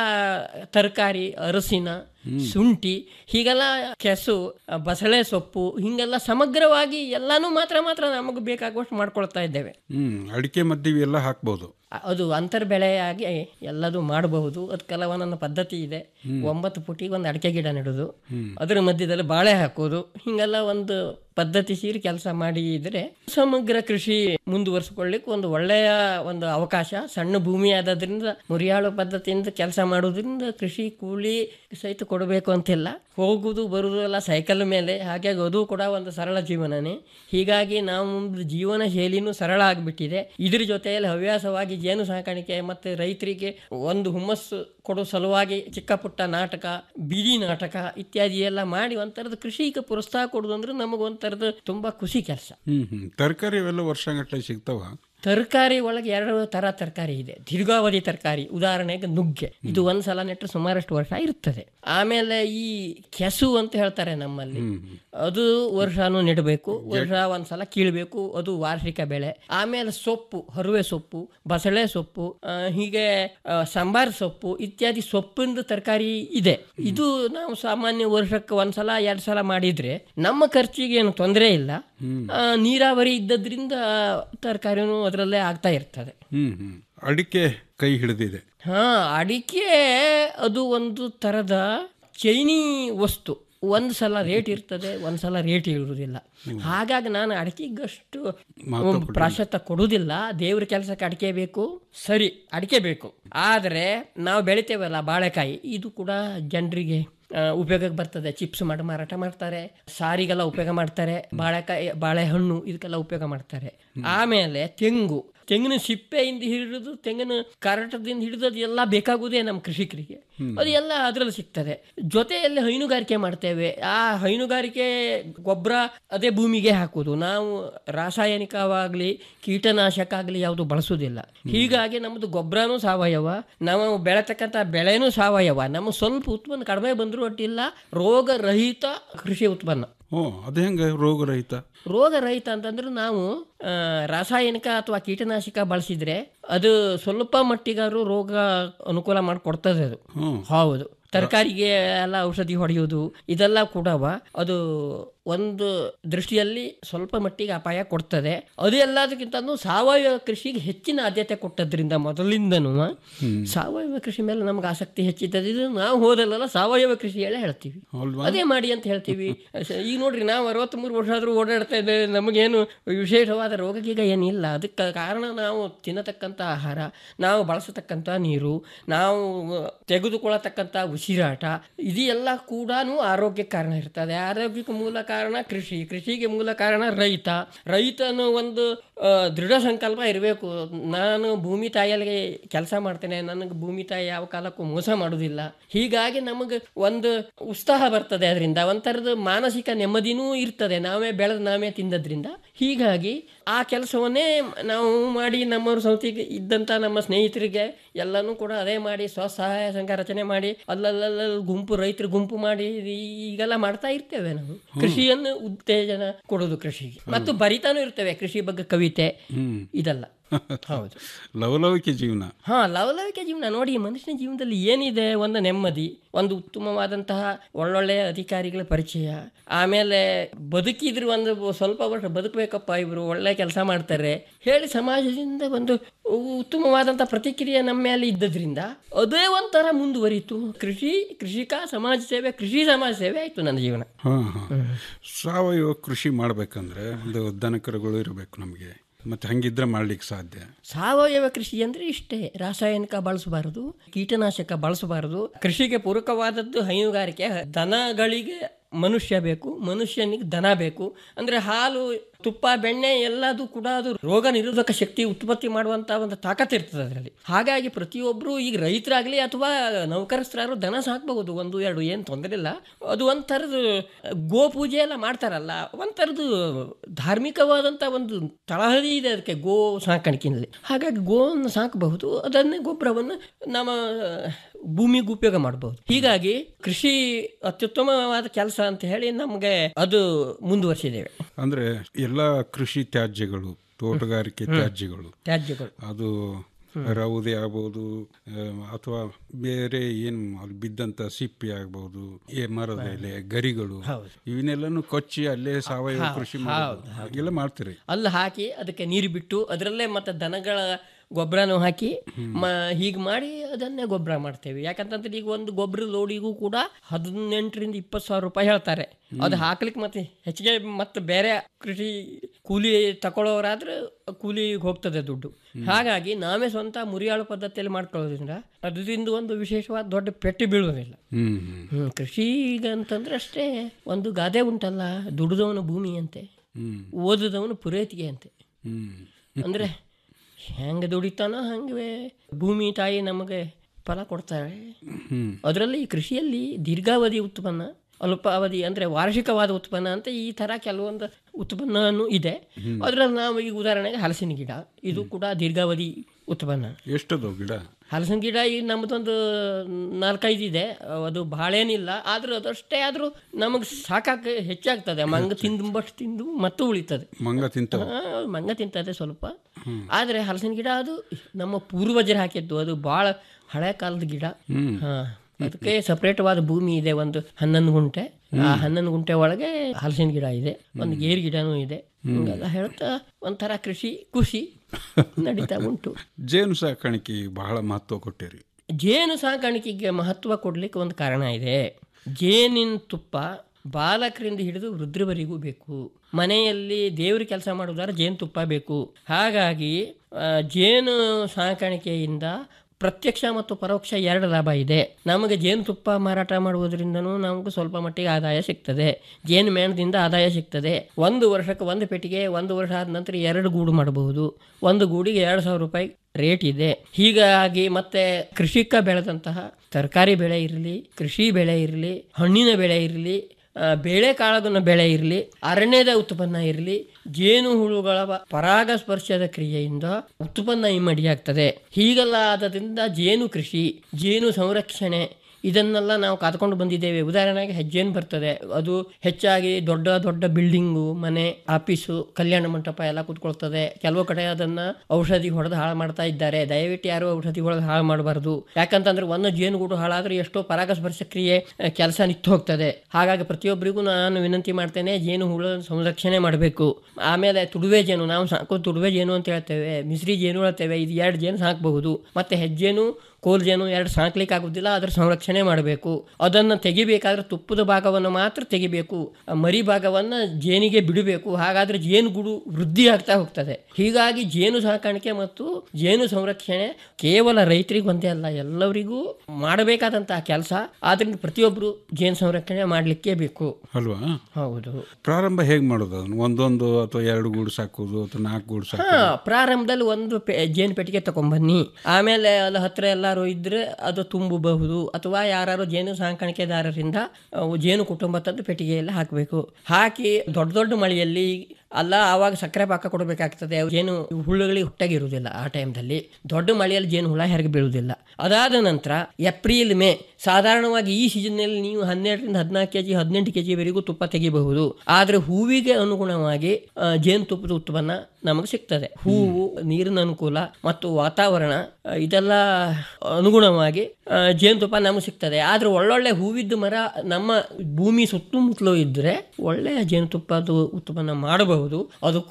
ತರಕಾರಿ ಅರಸಿನ ಶುಂಠಿ ಹೀಗೆಲ್ಲ ಕೆಸು ಆ, ಬಸಳೆ ಸೊಪ್ಪು ಹಿಂಗೆಲ್ಲ ಸಮಗ್ರವಾಗಿ ಎಲ್ಲಾನು ಮಾತ್ರ ಮಾತ್ರ ನಮಗೆ ಬೇಕಾಗುವಷ್ಟು ಮಾಡ್ಕೊಳ್ತಾ ಇದ್ದೇವೆ ಹ್ಮ್ ಅಡಿಕೆ ಮದ್ದಿವಿ ಎಲ್ಲ ಹಾಕ್ಬೋದು ಅ- ಅದು ಅಂತರ್ಬೆಳೆಯಾಗಿ ಎಲ್ಲದೂ ಮಾಡಬಹುದು ಅದಕ್ಕೆಲ್ಲ ಒಂದೊಂದು ಪದ್ಧತಿ ಇದೆ ಹ್ಮ್. ಒಂಬತ್ತು ಫುಟಿಗೆ ಒಂದು ಅಡಿಕೆ ಗಿಡ ನೆಡೋದು ಹ್ಮ್. ಅದರ ಮಧ್ಯದಲ್ಲಿ ಬಾಳೆ ಹಾಕೋದು ಹಿಂಗೆಲ್ಲ ಒಂದು ಪದ್ಧತಿ ಸೇರಿ ಕೆಲಸ ಮಾಡಿದ್ರೆ ಸಮಗ್ರ ಕೃಷಿ ಮುಂದುವರಿಸಿಕೊಳ್ಳಿಕ್ಕೆ ಒಂದು ಒಳ್ಳೆಯ ಒಂದು ಅವಕಾಶ ಸಣ್ಣ ಭೂಮಿ ಆದದ್ರಿಂದ ಮುರಿಯಾಳು ಪದ್ಧತಿಯಿಂದ ಕೆಲಸ ಮಾಡೋದ್ರಿಂದ ಕೃಷಿ ಕೂಲಿ ಸಹಿತ ಕೊಡಬೇಕು ಅಂತಿಲ್ಲ ಹೋಗುದು ಬರುದು ಎಲ್ಲ ಸೈಕಲ್ ಮೇಲೆ ಹಾಗಾಗಿ ಅದು ಕೂಡ ಒಂದು ಸರಳ ಜೀವನನೇ ಹೀಗಾಗಿ ನಾವು ಜೀವನ ಶೈಲಿನೂ ಸರಳ ಆಗಿಬಿಟ್ಟಿದೆ ಇದ್ರ ಜೊತೆಯಲ್ಲಿ ಹವ್ಯಾಸವಾಗಿ ಜೇನು ಸಾಕಾಣಿಕೆ ಮತ್ತು ರೈತರಿಗೆ ಒಂದು ಹುಮ್ಮಸ್ಸು ಕೊಡೋ ಸಲುವಾಗಿ ಚಿಕ್ಕ ಪುಟ್ಟ ನಾಟಕ ಬೀದಿ ನಾಟಕ ಇತ್ಯಾದಿ ಎಲ್ಲ ಮಾಡಿ ಒಂಥರದ ಕೃಷಿಗೆ ಪ್ರೋತ್ಸಾಹ ಕೊಡೋದು ಅಂದ್ರೆ ನಮಗೊಂಥರದ ತುಂಬಾ ಖುಷಿ ಕೆಲಸ ಹ್ಮ್ ಹ್ಮ್ ತರಕಾರಿ ಇವೆಲ್ಲ ವರ್ಷಗಟ್ಟಲೆ ಸಿಗ್ತಾವ ತರಕಾರಿ ಒಳಗೆ ಎರಡು ತರ ತರಕಾರಿ ಇದೆ ದೀರ್ಘಾವಧಿ ತರಕಾರಿ ಉದಾಹರಣೆಗೆ ನುಗ್ಗೆ ಇದು ಒಂದ್ ಸಲ ನೆಟ್ಟರೆ ಸುಮಾರಷ್ಟು ವರ್ಷ ಇರ್ತದೆ ಆಮೇಲೆ ಈ ಕೆಸು ಅಂತ ಹೇಳ್ತಾರೆ ನಮ್ಮಲ್ಲಿ ಅದು ವರ್ಷನೂ ನೆಡಬೇಕು ವರ್ಷ ಒಂದ್ಸಲ ಕೀಳ್ಬೇಕು ಅದು ವಾರ್ಷಿಕ ಬೆಳೆ ಆಮೇಲೆ ಸೊಪ್ಪು ಹರುವೆ ಸೊಪ್ಪು ಬಸಳೆ ಸೊಪ್ಪು ಆ, ಹೀಗೆ ಆ, ಸಾಂಬಾರ್ ಸೊಪ್ಪು ಇತ್ಯಾದಿ ಸೊಪ್ಪಿಂದ ತರಕಾರಿ ಇದೆ ಇದು ನಾವು ಸಾಮಾನ್ಯ ವರ್ಷಕ್ಕೆ ಒಂದ್ಸಲ ಎರಡ್ ಸಲ ಮಾಡಿದ್ರೆ ನಮ್ಮ ಖರ್ಚಿಗೆ ಏನು ತೊಂದರೆ ಇಲ್ಲ ಆ, ನೀರಾವರಿ ಇದ್ದದ್ರಿಂದ ತರಕಾರಿನೂ ಅದರಲ್ಲೇ ಆಗ್ತಾ ಇರ್ತದೆ ಹ್ಮ್ ಹ್ಮ್ ಅಡಿಕೆ ಕೈ ಹಿಡಿದಿದೆ ಹಾ ಅಡಿಕೆ ಅದು ಒಂದು ತರದ ಚೈನಿ ವಸ್ತು ಒಂದು ಸಲ ರೇಟ್ ಇರ್ತದೆ ಒಂದು ಸಲ ರೇಟ್ ಇರುವುದಿಲ್ಲ ಹಾಗಾಗಿ ನಾನು ಅಡಿಕೆಗಷ್ಟು ಮಹತ್ವ ಕೊಡಲ್ಲ. ಪ್ರಾಶಸ್ತ್ಯ ಕೊಡುವುದಿಲ್ಲ ದೇವ್ರ ಕೆಲಸಕ್ಕೆ ಅಡಿಕೆ ಬೇಕು ಸರಿ ಅಡಿಕೆ ಬೇಕು ಆದರೆ ನಾವು ಬೆಳಿತೇವಲ್ಲ ಬಾಳೆಕಾಯಿ ಇದು ಕೂಡ ಜನರಿಗೆ ಆ, ಉಪಯೋಗಕ್ಕೆ ಬರ್ತದೆ ಚಿಪ್ಸ್ ಮಾಡಿ ಮಾರಾಟ ಮಾಡ್ತಾರೆ ಸಾರಿಗೆಲ್ಲ ಉಪಯೋಗ ಮಾಡ್ತಾರೆ ಬಾಳೆಕಾಯಿ ಬಾಳೆಹಣ್ಣು ಇದಕ್ಕೆಲ್ಲ ಉಪಯೋಗ ಮಾಡ್ತಾರೆ ಆಮೇಲೆ ತೆಂಗು ತೆಂಗಿನ ಸಿಪ್ಪೆಯಿಂದ ಹಿಡಿದು ತೆಂಗಿನ ಕರಟದಿಂದ ಹಿಡಿದು ಅದು ಎಲ್ಲ ಬೇಕಾಗುವುದೇ ನಮ್ಮ ಕೃಷಿಕರಿಗೆ ಅದು ಎಲ್ಲ ಅದರಲ್ಲಿ ಸಿಗ್ತದೆ ಜೊತೆಯಲ್ಲಿ ಹೈನುಗಾರಿಕೆ ಮಾಡ್ತೇವೆ ಆ ಹೈನುಗಾರಿಕೆ ಗೊಬ್ಬರ ಅದೇ ಭೂಮಿಗೆ ಹಾಕೋದು ನಾವು ರಾಸಾಯನಿಕವಾಗಲಿ ಕೀಟನಾಶಕ ಆಗಲಿ ಯಾವುದು ಬಳಸೋದಿಲ್ಲ ಹೀಗಾಗಿ ನಮ್ಮದು ಗೊಬ್ಬರನೂ ಸಾವಯವ ನಾವು ಬೆಳೆತಕ್ಕಂಥ ಬೆಳೆನೂ ಸಾವಯವ ನಮ್ಮ ಸ್ವಲ್ಪ ಉತ್ಪನ್ನ ಕಡಿಮೆ ಬಂದರೂ ಅಡ್ಡಿಲ್ಲ ರೋಗರಹಿತ ಕೃಷಿ ಉತ್ಪನ್ನ ಓ ಅದು ಹೆಂಗ ರೋಗರಹಿತ ರೋಗರಹಿತ ಅಂತಂದ್ರೆ ನಾವು ಆ, ರಾಸಾಯನಿಕ ಅಥವಾ ಕೀಟನಾಶಕ ಬಳಸಿದ್ರೆ ಅದು ಸ್ವಲ್ಪ ಮಟ್ಟಿಗಾರು ರೋಗ ಅನುಕೂಲ ಮಾಡಿಕೊಡ್ತದೆ ಅದು ಹೌದು ತರಕಾರಿಗೆ ಎಲ್ಲ ಔಷಧಿ ಹೊಡೆಯೋದು ಇದೆಲ್ಲ ಕೂಡವ ಅದು ಒಂದು ದೃಷ್ಟಿಯಲ್ಲಿ ಸ್ವಲ್ಪ ಮಟ್ಟಿಗೆ ಅಪಾಯ ಕೊಡ್ತದೆ ಅದು ಎಲ್ಲದಕ್ಕಿಂತ ಸಾವಯವ ಕೃಷಿಗೆ ಹೆಚ್ಚಿನ ಆದ್ಯತೆ ಕೊಟ್ಟದ್ರಿಂದ ಮೊದಲಿಂದನೂ ಸಾವಯವ ಕೃಷಿ ಮೇಲೆ ನಮ್ಗೆ ಆಸಕ್ತಿ ಹೆಚ್ಚಿದ್ದದು ಇದು ನಾವು ಹೋದಲ್ಲೆಲ್ಲ ಸಾವಯವ ಕೃಷಿ ಹೇಳೇ ಹೇಳ್ತೀವಿ ಅಲ್ವಾ? ಅದೇ ಮಾಡಿ ಅಂತ ಹೇಳ್ತೀವಿ ಸ- ಈಗ ನೋಡ್ರಿ ನಾವು ಅರವತ್ತ್ಮೂರು ವರ್ಷ ಆದರೂ ಓಡಾಡ್ತಾ ಇದ್ದೇವೆ ನಮಗೇನು ವಿಶೇಷವಾದ ರೋಗಗೀಗ ಏನಿಲ್ಲ ಅದಕ್ಕೆ ಕಾರಣ ನಾವು ತಿನ್ನತಕ್ಕಂಥ ಆಹಾರ ನಾವು ಬಳಸತಕ್ಕಂಥ ನೀರು ನಾವು ತೆಗೆದುಕೊಳ್ಳತಕ್ಕಂಥ ಉಸಿರಾಟ ಇದೆಲ್ಲ ಕೂಡ ಆರೋಗ್ಯಕ್ಕೆ ಕಾರಣ ಇರ್ತದೆ ಆರೋಗ್ಯಕ್ಕೆ ಮೂಲ ಕಾರಣ ಕೃಷಿ ಕೃಷಿಗೆ ಮೂಲ ಕಾರಣ ರೈತ ರೈತನು ಒಂದು ಆ, ದೃಢ ಸಂಕಲ್ಪ ಇರಬೇಕು ನಾನು ಭೂಮಿ ತಾಯಿಯಲ್ಲಿ ಕೆಲಸ ಮಾಡ್ತೇನೆ ನನಗೆ ಭೂಮಿ ತಾಯಿ ಯಾವ ಕಾಲಕ್ಕೂ ಮೋಸ ಮಾಡೋದಿಲ್ಲ ಹೀಗಾಗಿ ನಮಗೆ ಒಂದು ಉತ್ಸಾಹ ಬರ್ತದೆ ಅದರಿಂದ ಒಂಥರದ ಮಾನಸಿಕ ನೆಮ್ಮದಿನೂ ಇರ್ತದೆ ನಾವೇ ಬೆಳೆದು ನಾವೇ ತಿಂದದ್ರಿಂದ ಹೀಗಾಗಿ ಆ ಕೆಲಸವನ್ನೇ ನಾವು ಮಾಡಿ ನಮ್ಮವ್ರ ಸೌತಿಗೆ ಇದ್ದಂಥ ನಮ್ಮ ಸ್ನೇಹಿತರಿಗೆ ಎಲ್ಲನೂ ಕೂಡ ಅದೇ ಮಾಡಿ ಸ್ವಸಹಾಯ ಸಂಘ ರಚನೆ ಮಾಡಿ ಅಲ್ಲಲ್ಲ ಗುಂಪು ರೈತರ ಗುಂಪು ಮಾಡಿ ಈಗೆಲ್ಲ ಮಾಡ್ತಾ ಇರ್ತೇವೆ ನಾವು ಕೃಷಿಯನ್ನು ಉತ್ತೇಜನ ಕೊಡೋದು ಕೃಷಿಗೆ ಮತ್ತು ಬರಿತಾನೂ ಇರ್ತೇವೆ ಕೃಷಿ ಬಗ್ಗೆ ಕವಿತೆ ಹ್ಮ್ ಇದೆಲ್ಲ ಹೌದು ಲವಲವಿಕೆ ಜೀವನ ಹಾ ಲವಲವಿಕೆ ಜೀವನ ನೋಡಿ ಮನುಷ್ಯನ ಜೀವನದಲ್ಲಿ ಏನಿದೆ ಒಂದು ನೆಮ್ಮದಿ ಒಂದು ಉತ್ತಮವಾದಂತಹ ಒಳ್ಳೊಳ್ಳೆಯ ಅಧಿಕಾರಿಗಳ ಪರಿಚಯ ಆಮೇಲೆ ಬದುಕಿದ್ರು ಒಂದು ಸ್ವಲ್ಪ ವರ್ಷ ಬದುಕಬೇಕಪ್ಪ ಇವರು ಒಳ್ಳೆ ಕೆಲಸ ಮಾಡ್ತಾರೆ ಹೇಳಿ ಸಮಾಜದಿಂದ ಒಂದು ಉತ್ತಮವಾದಂಥ ಪ್ರತಿಕ್ರಿಯೆ ನಮ್ಮ ಮೇಲೆ ಇದ್ದದ್ರಿಂದ ಅದೇ ಒಂಥರ ಮುಂದುವರಿತು ಕೃಷಿ ಕೃಷಿಕ ಸಮಾಜ ಸೇವೆ ಕೃಷಿ ಸಮಾಜ ಸೇವೆ ಆಯ್ತು ನನ್ನ ಜೀವನ ಹಾ ಹಾ ಸಾವಯವ ಕೃಷಿ ಮಾಡ್ಬೇಕಂದ್ರೆ ಒಂದು ದನಕರುಗಳು ಇರಬೇಕು ನಮಗೆ ಮತ್ತೆ ಹಂಗಿದ್ರೆ ಮಾಡ್ಲಿಕ್ಕೆ ಸಾಧ್ಯ ಸಾವಯವ ಕೃಷಿ ಅಂದ್ರೆ ಇಷ್ಟೇ ರಾಸಾಯನಿಕ ಬಳಸಬಾರದು ಕೀಟನಾಶಕ ಬಳಸಬಾರದು ಕೃಷಿಗೆ ಪೂರಕವಾದದ್ದು ಹೈನುಗಾರಿಕೆ ದನಗಳಿಗೆ ಮನುಷ್ಯ ಬೇಕು ಮನುಷ್ಯನಿಗೆ ದನ ಬೇಕು ಅಂದ್ರೆ ಹಾಲು ತುಪ್ಪ ಬೆಣ್ಣೆ ಎಲ್ಲದು ಕೂಡ ಅದು ರೋಗ ನಿರೋಧಕ ಶಕ್ತಿ ಉತ್ಪತ್ತಿ ಮಾಡುವಂತ ಒಂದು ತಾಕತ್ ಇರ್ತದೆ ಅದರಲ್ಲಿ ಹಾಗಾಗಿ ಪ್ರತಿಯೊಬ್ಬರು ಈಗ ರೈತರಾಗ್ಲಿ ಅಥವಾ ನೌಕರಸ್ಥರಾದ್ರು ದನ ಸಾಕಬಹುದು ಒಂದು ಎರಡು ಏನು ತೊಂದರೆ ಇಲ್ಲ ಅದು ಒಂಥರದ್ದು ಗೋ ಪೂಜೆ ಎಲ್ಲ ಮಾಡ್ತಾರಲ್ಲ ಒಂಥರದ್ದು ಧಾರ್ಮಿಕವಾದಂಥ ಒಂದು ತಳಹದಿ ಇದೆ ಅದಕ್ಕೆ ಗೋ ಸಾಕಾಣಿಕೆಯಲ್ಲಿ ಹಾಗಾಗಿ ಗೋವನ್ನು ಸಾಕಬಹುದು ಅದನ್ನೇ ಗೊಬ್ಬರವನ್ನು ನಮ್ಮ ಭೂಮಿಗೆ ಉಪಯೋಗ ಮಾಡಬಹುದು ಹೀಗಾಗಿ ಕೃಷಿ ಅತ್ಯುತ್ತಮವಾದ ಕೆಲಸ ಅಂತ ಹೇಳಿ ನಮಗೆ ಅದು ಮುಂದುವರಿಸಿದ್ದೇವೆ ಅಂದ್ರೆ ಎಲ್ಲ ಕೃಷಿ ತ್ಯಾಜ್ಯಗಳು ತೋಟಗಾರಿಕೆ ಹ್ಮ್. ತ್ಯಾಜ್ಯಗಳು ತ್ಯಾಜ್ಯಗಳು ಅದು ರೌದೆ ಆಗ್ಬೋದು ಆ, ಅಥವಾ ಬೇರೆ ಏನು ಅಲ್ಲಿ ಬಿದ್ದಂತ ಸಿಪ್ಪಿ ಆಗ್ಬೋದು ಈ ಮರದ ಎಲೆ ಗರಿಗಳು ಇವನ್ನೆಲ್ಲನು ಕೊಚ್ಚಿ ಅಲ್ಲೇ ಸಾವಯವ ಹೌದು, ಕೃಷಿ ಹೌದು, ಮಾಡೋದು ಹಾಗೆಲ್ಲ ಮಾಡ್ತೀರಿ ಅಲ್ಲಿ ಹಾಕಿ ಅದಕ್ಕೆ ನೀರು ಬಿಟ್ಟು ಅದರಲ್ಲೇ ಮತ್ತೆ ದನಗಳ ಗೊಬ್ಬರನೂ ಹಾಕಿ ಮ ಹೀಗೆ ಮಾಡಿ ಅದನ್ನೇ ಗೊಬ್ಬರ ಮಾಡ್ತೇವೆ ಯಾಕಂತಂದ್ರೆ ಈಗ ಒಂದು ಗೊಬ್ಬರ ಲೋಡಿಗೂ ಕೂಡ ಹದಿನೆಂಟರಿಂದ ಇಪ್ಪತ್ತು ಸಾವಿರ ರೂಪಾಯಿ ಹೇಳ್ತಾರೆ ಅದು ಹಾಕ್ಲಿಕ್ಕೆ ಮತ್ತೆ ಹೆಚ್ಚಿಗೆ ಮತ್ತೆ ಬೇರೆ ಕೃಷಿ ಕೂಲಿ ತಗೊಳ್ಳೋರಾದ್ರೆ ಕೂಲಿಗೆ ಹೋಗ್ತದೆ ದುಡ್ಡು ಹಾಗಾಗಿ ನಾವೇ ಸ್ವಂತ ಮುರಿಯಾಳು ಪದ್ಧತಿಯಲ್ಲಿ ಮಾಡ್ಕೊಳ್ಳೋದ್ರಿಂದ ಅದರಿಂದ ಒಂದು ವಿಶೇಷವಾದ ದೊಡ್ಡ ಪೆಟ್ಟು ಬೀಳೋದಿಲ್ಲ ಹ್ಮ್ ಹ್ಮ್, ಕೃಷಿ ಈಗ ಅಂತಂದ್ರೆ ಅಷ್ಟೇ ಒಂದು ಗಾದೆ ಉಂಟಲ್ಲ ದುಡಿದವನು ಭೂಮಿ ಅಂತೆ ಹ್ಮ್ ಓದಿದವನು ಪುರೇತಿಗೆ ಅಂತೆ ಹ್ಮ್ ಅಂದ್ರೆ ಹೆಂಗೆ ದುಡಿತಾನೋ ಹಂಗೆ ಭೂಮಿ ತಾಯಿ ನಮಗೆ ಫಲ ಕೊಡ್ತಾರೆ ಹ್ಮ್ ಅದರಲ್ಲಿ ಈ ಕೃಷಿಯಲ್ಲಿ ದೀರ್ಘಾವಧಿ ಉತ್ಪನ್ನ ಅಲ್ಪಾವಧಿ ಅಂದರೆ ವಾರ್ಷಿಕವಾದ ಉತ್ಪನ್ನ ಅಂತ ಈ ಥರ ಕೆಲವೊಂದು ಉತ್ಪನ್ನನೂ ಇದೆ ಅದರಲ್ಲಿ ನಾವು ಈಗ ಉದಾಹರಣೆಗೆ ಹಲಸಿನ ಗಿಡ ಇದು ಕೂಡ ದೀರ್ಘಾವಧಿ ಉತ್ಪನ್ನ ಎಷ್ಟದು ಗಿಡ ಹಲಸಿನ ಗಿಡ ಈಗ ನಮ್ಮದೊಂದು ನಾಲ್ಕೈದು ಇದೆ ಅದು ಭಾಳೇನಿಲ್ಲ ಆದರೂ ಅದಷ್ಟೇ ಆದರೂ ನಮಗೆ ಸಾಕಾಗ ಹೆಚ್ಚಾಗ್ತದೆ ಮಂಗ ತಿಂದುಂಬಷ್ಟು ತಿಂದು ಮತ್ತು ಉಳಿತದೆ ಮಂಗ ತಿಂತಾವ ಹಾ, ಮಂಗ ತಿಂತದೆ ಸ್ವಲ್ಪ ಆದರೆ ಹಲಸಿನ ಗಿಡ ಅದು ನಮ್ಮ ಪೂರ್ವಜರು ಹಾಕಿದ್ದು ಅದು ಭಾಳ ಹಳೆ ಕಾಲದ ಗಿಡ ಹ್ಮ್. ಹಾ ಅದಕ್ಕೆ ಸಪ್ರೇಟವಾದ ಭೂಮಿ ಇದೆ ಒಂದು ಹನ್ನೊಂದು ಗುಂಟೆ ಆ ಹನ್ನೊಂದು ಗುಂಟೆ ಒಳಗೆ ಹಲಸಿನ ಗಿಡ ಇದೆ ಒಂದು ಗೇರು ಗಿಡನೂ ಇದೆ ಹಿಂಗೆಲ್ಲ ಹೇಳ್ತಾ ಒಂಥರ ಕೃಷಿ ಖುಷಿ ನಡೀತಾ ಉಂಟು ಜೇನು ಸಾಕಾಣಿಕೆ ಬಹಳ ಮಹತ್ವ ಕೊಟ್ಟಿರಿ ಜೇನು ಸಾಕಾಣಿಕೆಗೆ ಮಹತ್ವ ಕೊಡಲಿಕ್ಕೆ ಒಂದು ಕಾರಣ ಇದೆ ಜೇನಿನ ತುಪ್ಪ ಬಾಲಕರಿಂದ ಹಿಡಿದು ವೃದ್ಧರವರೆಗೂ ಬೇಕು ಮನೆಯಲ್ಲಿ ದೇವ್ರ ಕೆಲಸ ಮಾಡೋದಾದ್ರೆ ಜೇನುತುಪ್ಪ ಬೇಕು ಹಾಗಾಗಿ ಆ, ಜೇನು ಸಾಕಾಣಿಕೆಯಿಂದ ಪ್ರತ್ಯಕ್ಷ ಮತ್ತು ಪರೋಕ್ಷ ಎರಡು ಲಾಭ ಇದೆ ನಮಗೆ ಜೇನುತುಪ್ಪ ಮಾರಾಟ ಮಾಡುವುದರಿಂದನೂ ನಮಗೆ ಸ್ವಲ್ಪ ಮಟ್ಟಿಗೆ ಆದಾಯ ಸಿಗ್ತದೆ ಜೇನು ಮೇಣದಿಂದ ಆದಾಯ ಸಿಗ್ತದೆ ಒಂದು ವರ್ಷಕ್ಕೆ ಒಂದು ಪೆಟ್ಟಿಗೆ ಒಂದು ವರ್ಷ ಆದ ನಂತರ ಎರಡು ಗೂಡು ಮಾಡಬಹುದು ಒಂದು ಗೂಡಿಗೆ ಎರಡು ಸಾವಿರ ರೂಪಾಯಿ ರೇಟ್ ಇದೆ ಹೀಗಾಗಿ ಮತ್ತೆ ಕೃಷಿಕ ಬೆಳೆದಂತಹ ತರಕಾರಿ ಬೆಳೆ ಇರಲಿ ಕೃಷಿ ಬೆಳೆ ಇರಲಿ ಹಣ್ಣಿನ ಬೆಳೆ ಇರಲಿ ಆ, ಬೇಳೆಕಾಳದ ಬೆಳೆ ಇರಲಿ ಅರಣ್ಯದ ಉತ್ಪನ್ನ ಇರಲಿ ಜೇನು ಹುಳುಗಳ ಪರಾಗಸ್ಪರ್ಶದ ಕ್ರಿಯೆಯಿಂದ ಉತ್ಪನ್ನ ಇಮ್ಮಡಿಯಾಗ್ತದೆ ಹೀಗೆಲ್ಲ ಆದದಿಂದ ಜೇನು ಕೃಷಿ ಜೇನು ಸಂರಕ್ಷಣೆ ಇದನ್ನೆಲ್ಲ ನಾವು ಕಾದ್ಕೊಂಡು ಬಂದಿದ್ದೇವೆ ಉದಾಹರಣೆಗೆ ಹೆಜ್ಜೇನು ಬರ್ತದೆ ಅದು ಹೆಚ್ಚಾಗಿ ದೊಡ್ಡ ದೊಡ್ಡ ಬಿಲ್ಡಿಂಗು ಮನೆ ಆಫೀಸು ಕಲ್ಯಾಣ ಮಂಟಪ ಎಲ್ಲ ಕೂತ್ಕೊಳ್ತದೆ ಕೆಲವು ಕಡೆ ಅದನ್ನ ಔಷಧಿ ಹೊಡೆದು ಹಾಳು ಮಾಡ್ತಾ ಇದ್ದಾರೆ ದಯವಿಟ್ಟು ಯಾರು ಔಷಧಿ ಹೊಡೆದು ಹಾಳು ಮಾಡಬಾರ್ದು ಯಾಕಂತಂದ್ರೆ ಒಂದು ಜೇನುಗೂಡು ಹಾಳಾದ್ರೆ ಎಷ್ಟೋ ಪರಾಗಸ್ಪರ್ಶ ಕ್ರಿಯೆ ಕೆಲಸ ನಿಂತು ಹೋಗ್ತದೆ ಹಾಗಾಗಿ ಪ್ರತಿಯೊಬ್ಬರಿಗೂ ನಾನು ವಿನಂತಿ ಮಾಡ್ತೇನೆ ಜೇನು ಹುಳ ಸಂರಕ್ಷಣೆ ಮಾಡಬೇಕು ಆಮೇಲೆ ತುಡುವೆ ಜೇನು ನಾವು ಸಾಕೋ ತುಡುವೆ ಜೇನು ಅಂತ ಹೇಳ್ತೇವೆ ಮಿಶ್ರಿ ಜೇನು ಹೇಳ್ತೇವೆ ಇದು ಎರಡು ಜೇನು ಸಾಕಬಹುದು ಮತ್ತೆ ಹೆಜ್ಜೇನು ಕೋಲ್ ಜೇನು ಎರಡು ಸಾಕ್ಲಿಕ್ಕೆ ಆಗುದಿಲ್ಲ ಅದರ ಸಂರಕ್ಷಣೆ ಮಾಡಬೇಕು ಅದನ್ನು ತೆಗಿಬೇಕಾದ್ರೆ ತುಪ್ಪದ ಭಾಗವನ್ನು ಮಾತ್ರ ತೆಗಿಬೇಕು ಆ ಮರಿ ಭಾಗವನ್ನು ಜೇನಿಗೆ ಬಿಡಬೇಕು ಹಾಗಾದ್ರೆ ಜೇನುಗೂಡು ವೃದ್ಧಿ ಆಗ್ತಾ ಹೋಗ್ತದೆ ಹೀಗಾಗಿ ಜೇನು ಸಾಕಾಣಿಕೆ ಮತ್ತು ಜೇನು ಸಂರಕ್ಷಣೆ ಕೇವಲ ರೈತರಿಗೆ ಒಂದೇ ಅಲ್ಲ ಎಲ್ಲರಿಗೂ ಮಾಡಬೇಕಾದಂತಹ ಕೆಲಸ ಆದ್ರಿಂದ ಪ್ರತಿಯೊಬ್ಬರು ಜೇನು ಸಂರಕ್ಷಣೆ ಮಾಡಲಿಕ್ಕೆ ಬೇಕು ಅಲ್ವಾ ಹೌದು ಪ್ರಾರಂಭ ಹೇಗೆ ಮಾಡೋದು ಅದನ್ನು ಒಂದೊಂದು ಅಥವಾ ಎರಡು ಗೂಡು ಸಾಕೋದು ಅಥವಾ ನಾಲ್ಕು ಗೂಡು ಹಾ ಸಾಕೋದು ಪ್ರಾರಂಭದಲ್ಲಿ ಒಂದು ಪೆ ಜೇನು ಪೆಟ್ಟಿಗೆ ತಗೊಂಬನ್ನಿ ಆಮೇಲೆ ಅಲ್ಲಿ ಹತ್ರ ಎಲ್ಲರೂ ಇದ್ರೆ ಅದು ತುಂಬಬಹುದು ಅಥವಾ ಯಾರು ಜೇನು ಸಾಕಾಣಿಕೆದಾರರಿಂದ ಅವು ಜೇನು ಕುಟುಂಬ ತಂದು ಪೆಟ್ಟಿಗೆಯಲ್ಲಿ ಹಾಕಬೇಕು ಹಾಕಿ ದೊಡ್ಡ ದೊಡ್ಡ ಮಳೆಯಲ್ಲಿ ಅಲ್ಲ ಆವಾಗ ಸಕ್ಕರೆ ಪಾಕ ಕೊಡಬೇಕಾಗ್ತದೆ ಅವು ಜೇನು ಹುಳುಗಳಿಗೆ ಹುಟ್ಟಾಗಿರುವುದಿಲ್ಲ ಆ ಟೈಮ್ದಲ್ಲಿ ದೊಡ್ಡ ಮಳೆಯಲ್ಲಿ ಜೇನು ಹುಳ ಹೆರಿಗೆ ಬೀಳುವುದಿಲ್ಲ ಅದಾದ ನಂತರ ಏಪ್ರಿಲ್ ಮೇ ಸಾಧಾರಣವಾಗಿ ಈ ಸೀಸನ್ನಲ್ಲಿ ನೀವು ಹನ್ನೆರಡರಿಂದ ಹದಿನಾಲ್ಕು ಕೆಜಿ ಹದಿನೆಂಟು ಕೆಜಿವರೆಗೂ ತುಪ್ಪ ತೆಗಿಬಹುದು ಆದರೆ ಹೂವಿಗೆ ಅನುಗುಣವಾಗಿ ಆ, ಜೇನುತುಪ್ಪದ ಉತ್ಪನ್ನ ನಮಗೆ ಸಿಗ್ತದೆ ಹೂವು ನೀರಿನ ಅನುಕೂಲ ಮತ್ತು ವಾತಾವರಣ ಆ, ಇದೆಲ್ಲ ಅನುಗುಣವಾಗಿ ಆ, ಜೇನುತುಪ್ಪ ನಮಗೆ ಸಿಗ್ತದೆ ಆದರೆ ಒಳ್ಳೊಳ್ಳೆ ಹೂವಿದ್ದು ಮರ ನಮ್ಮ ಭೂಮಿ ಸುತ್ತಮುತ್ತಲೂ ಇದ್ದರೆ ಒಳ್ಳೆಯ ಜೇನುತುಪ್ಪದ ಉತ್ಪನ್ನ ಮಾಡಬಹುದು ಅದಕ್ಕೂ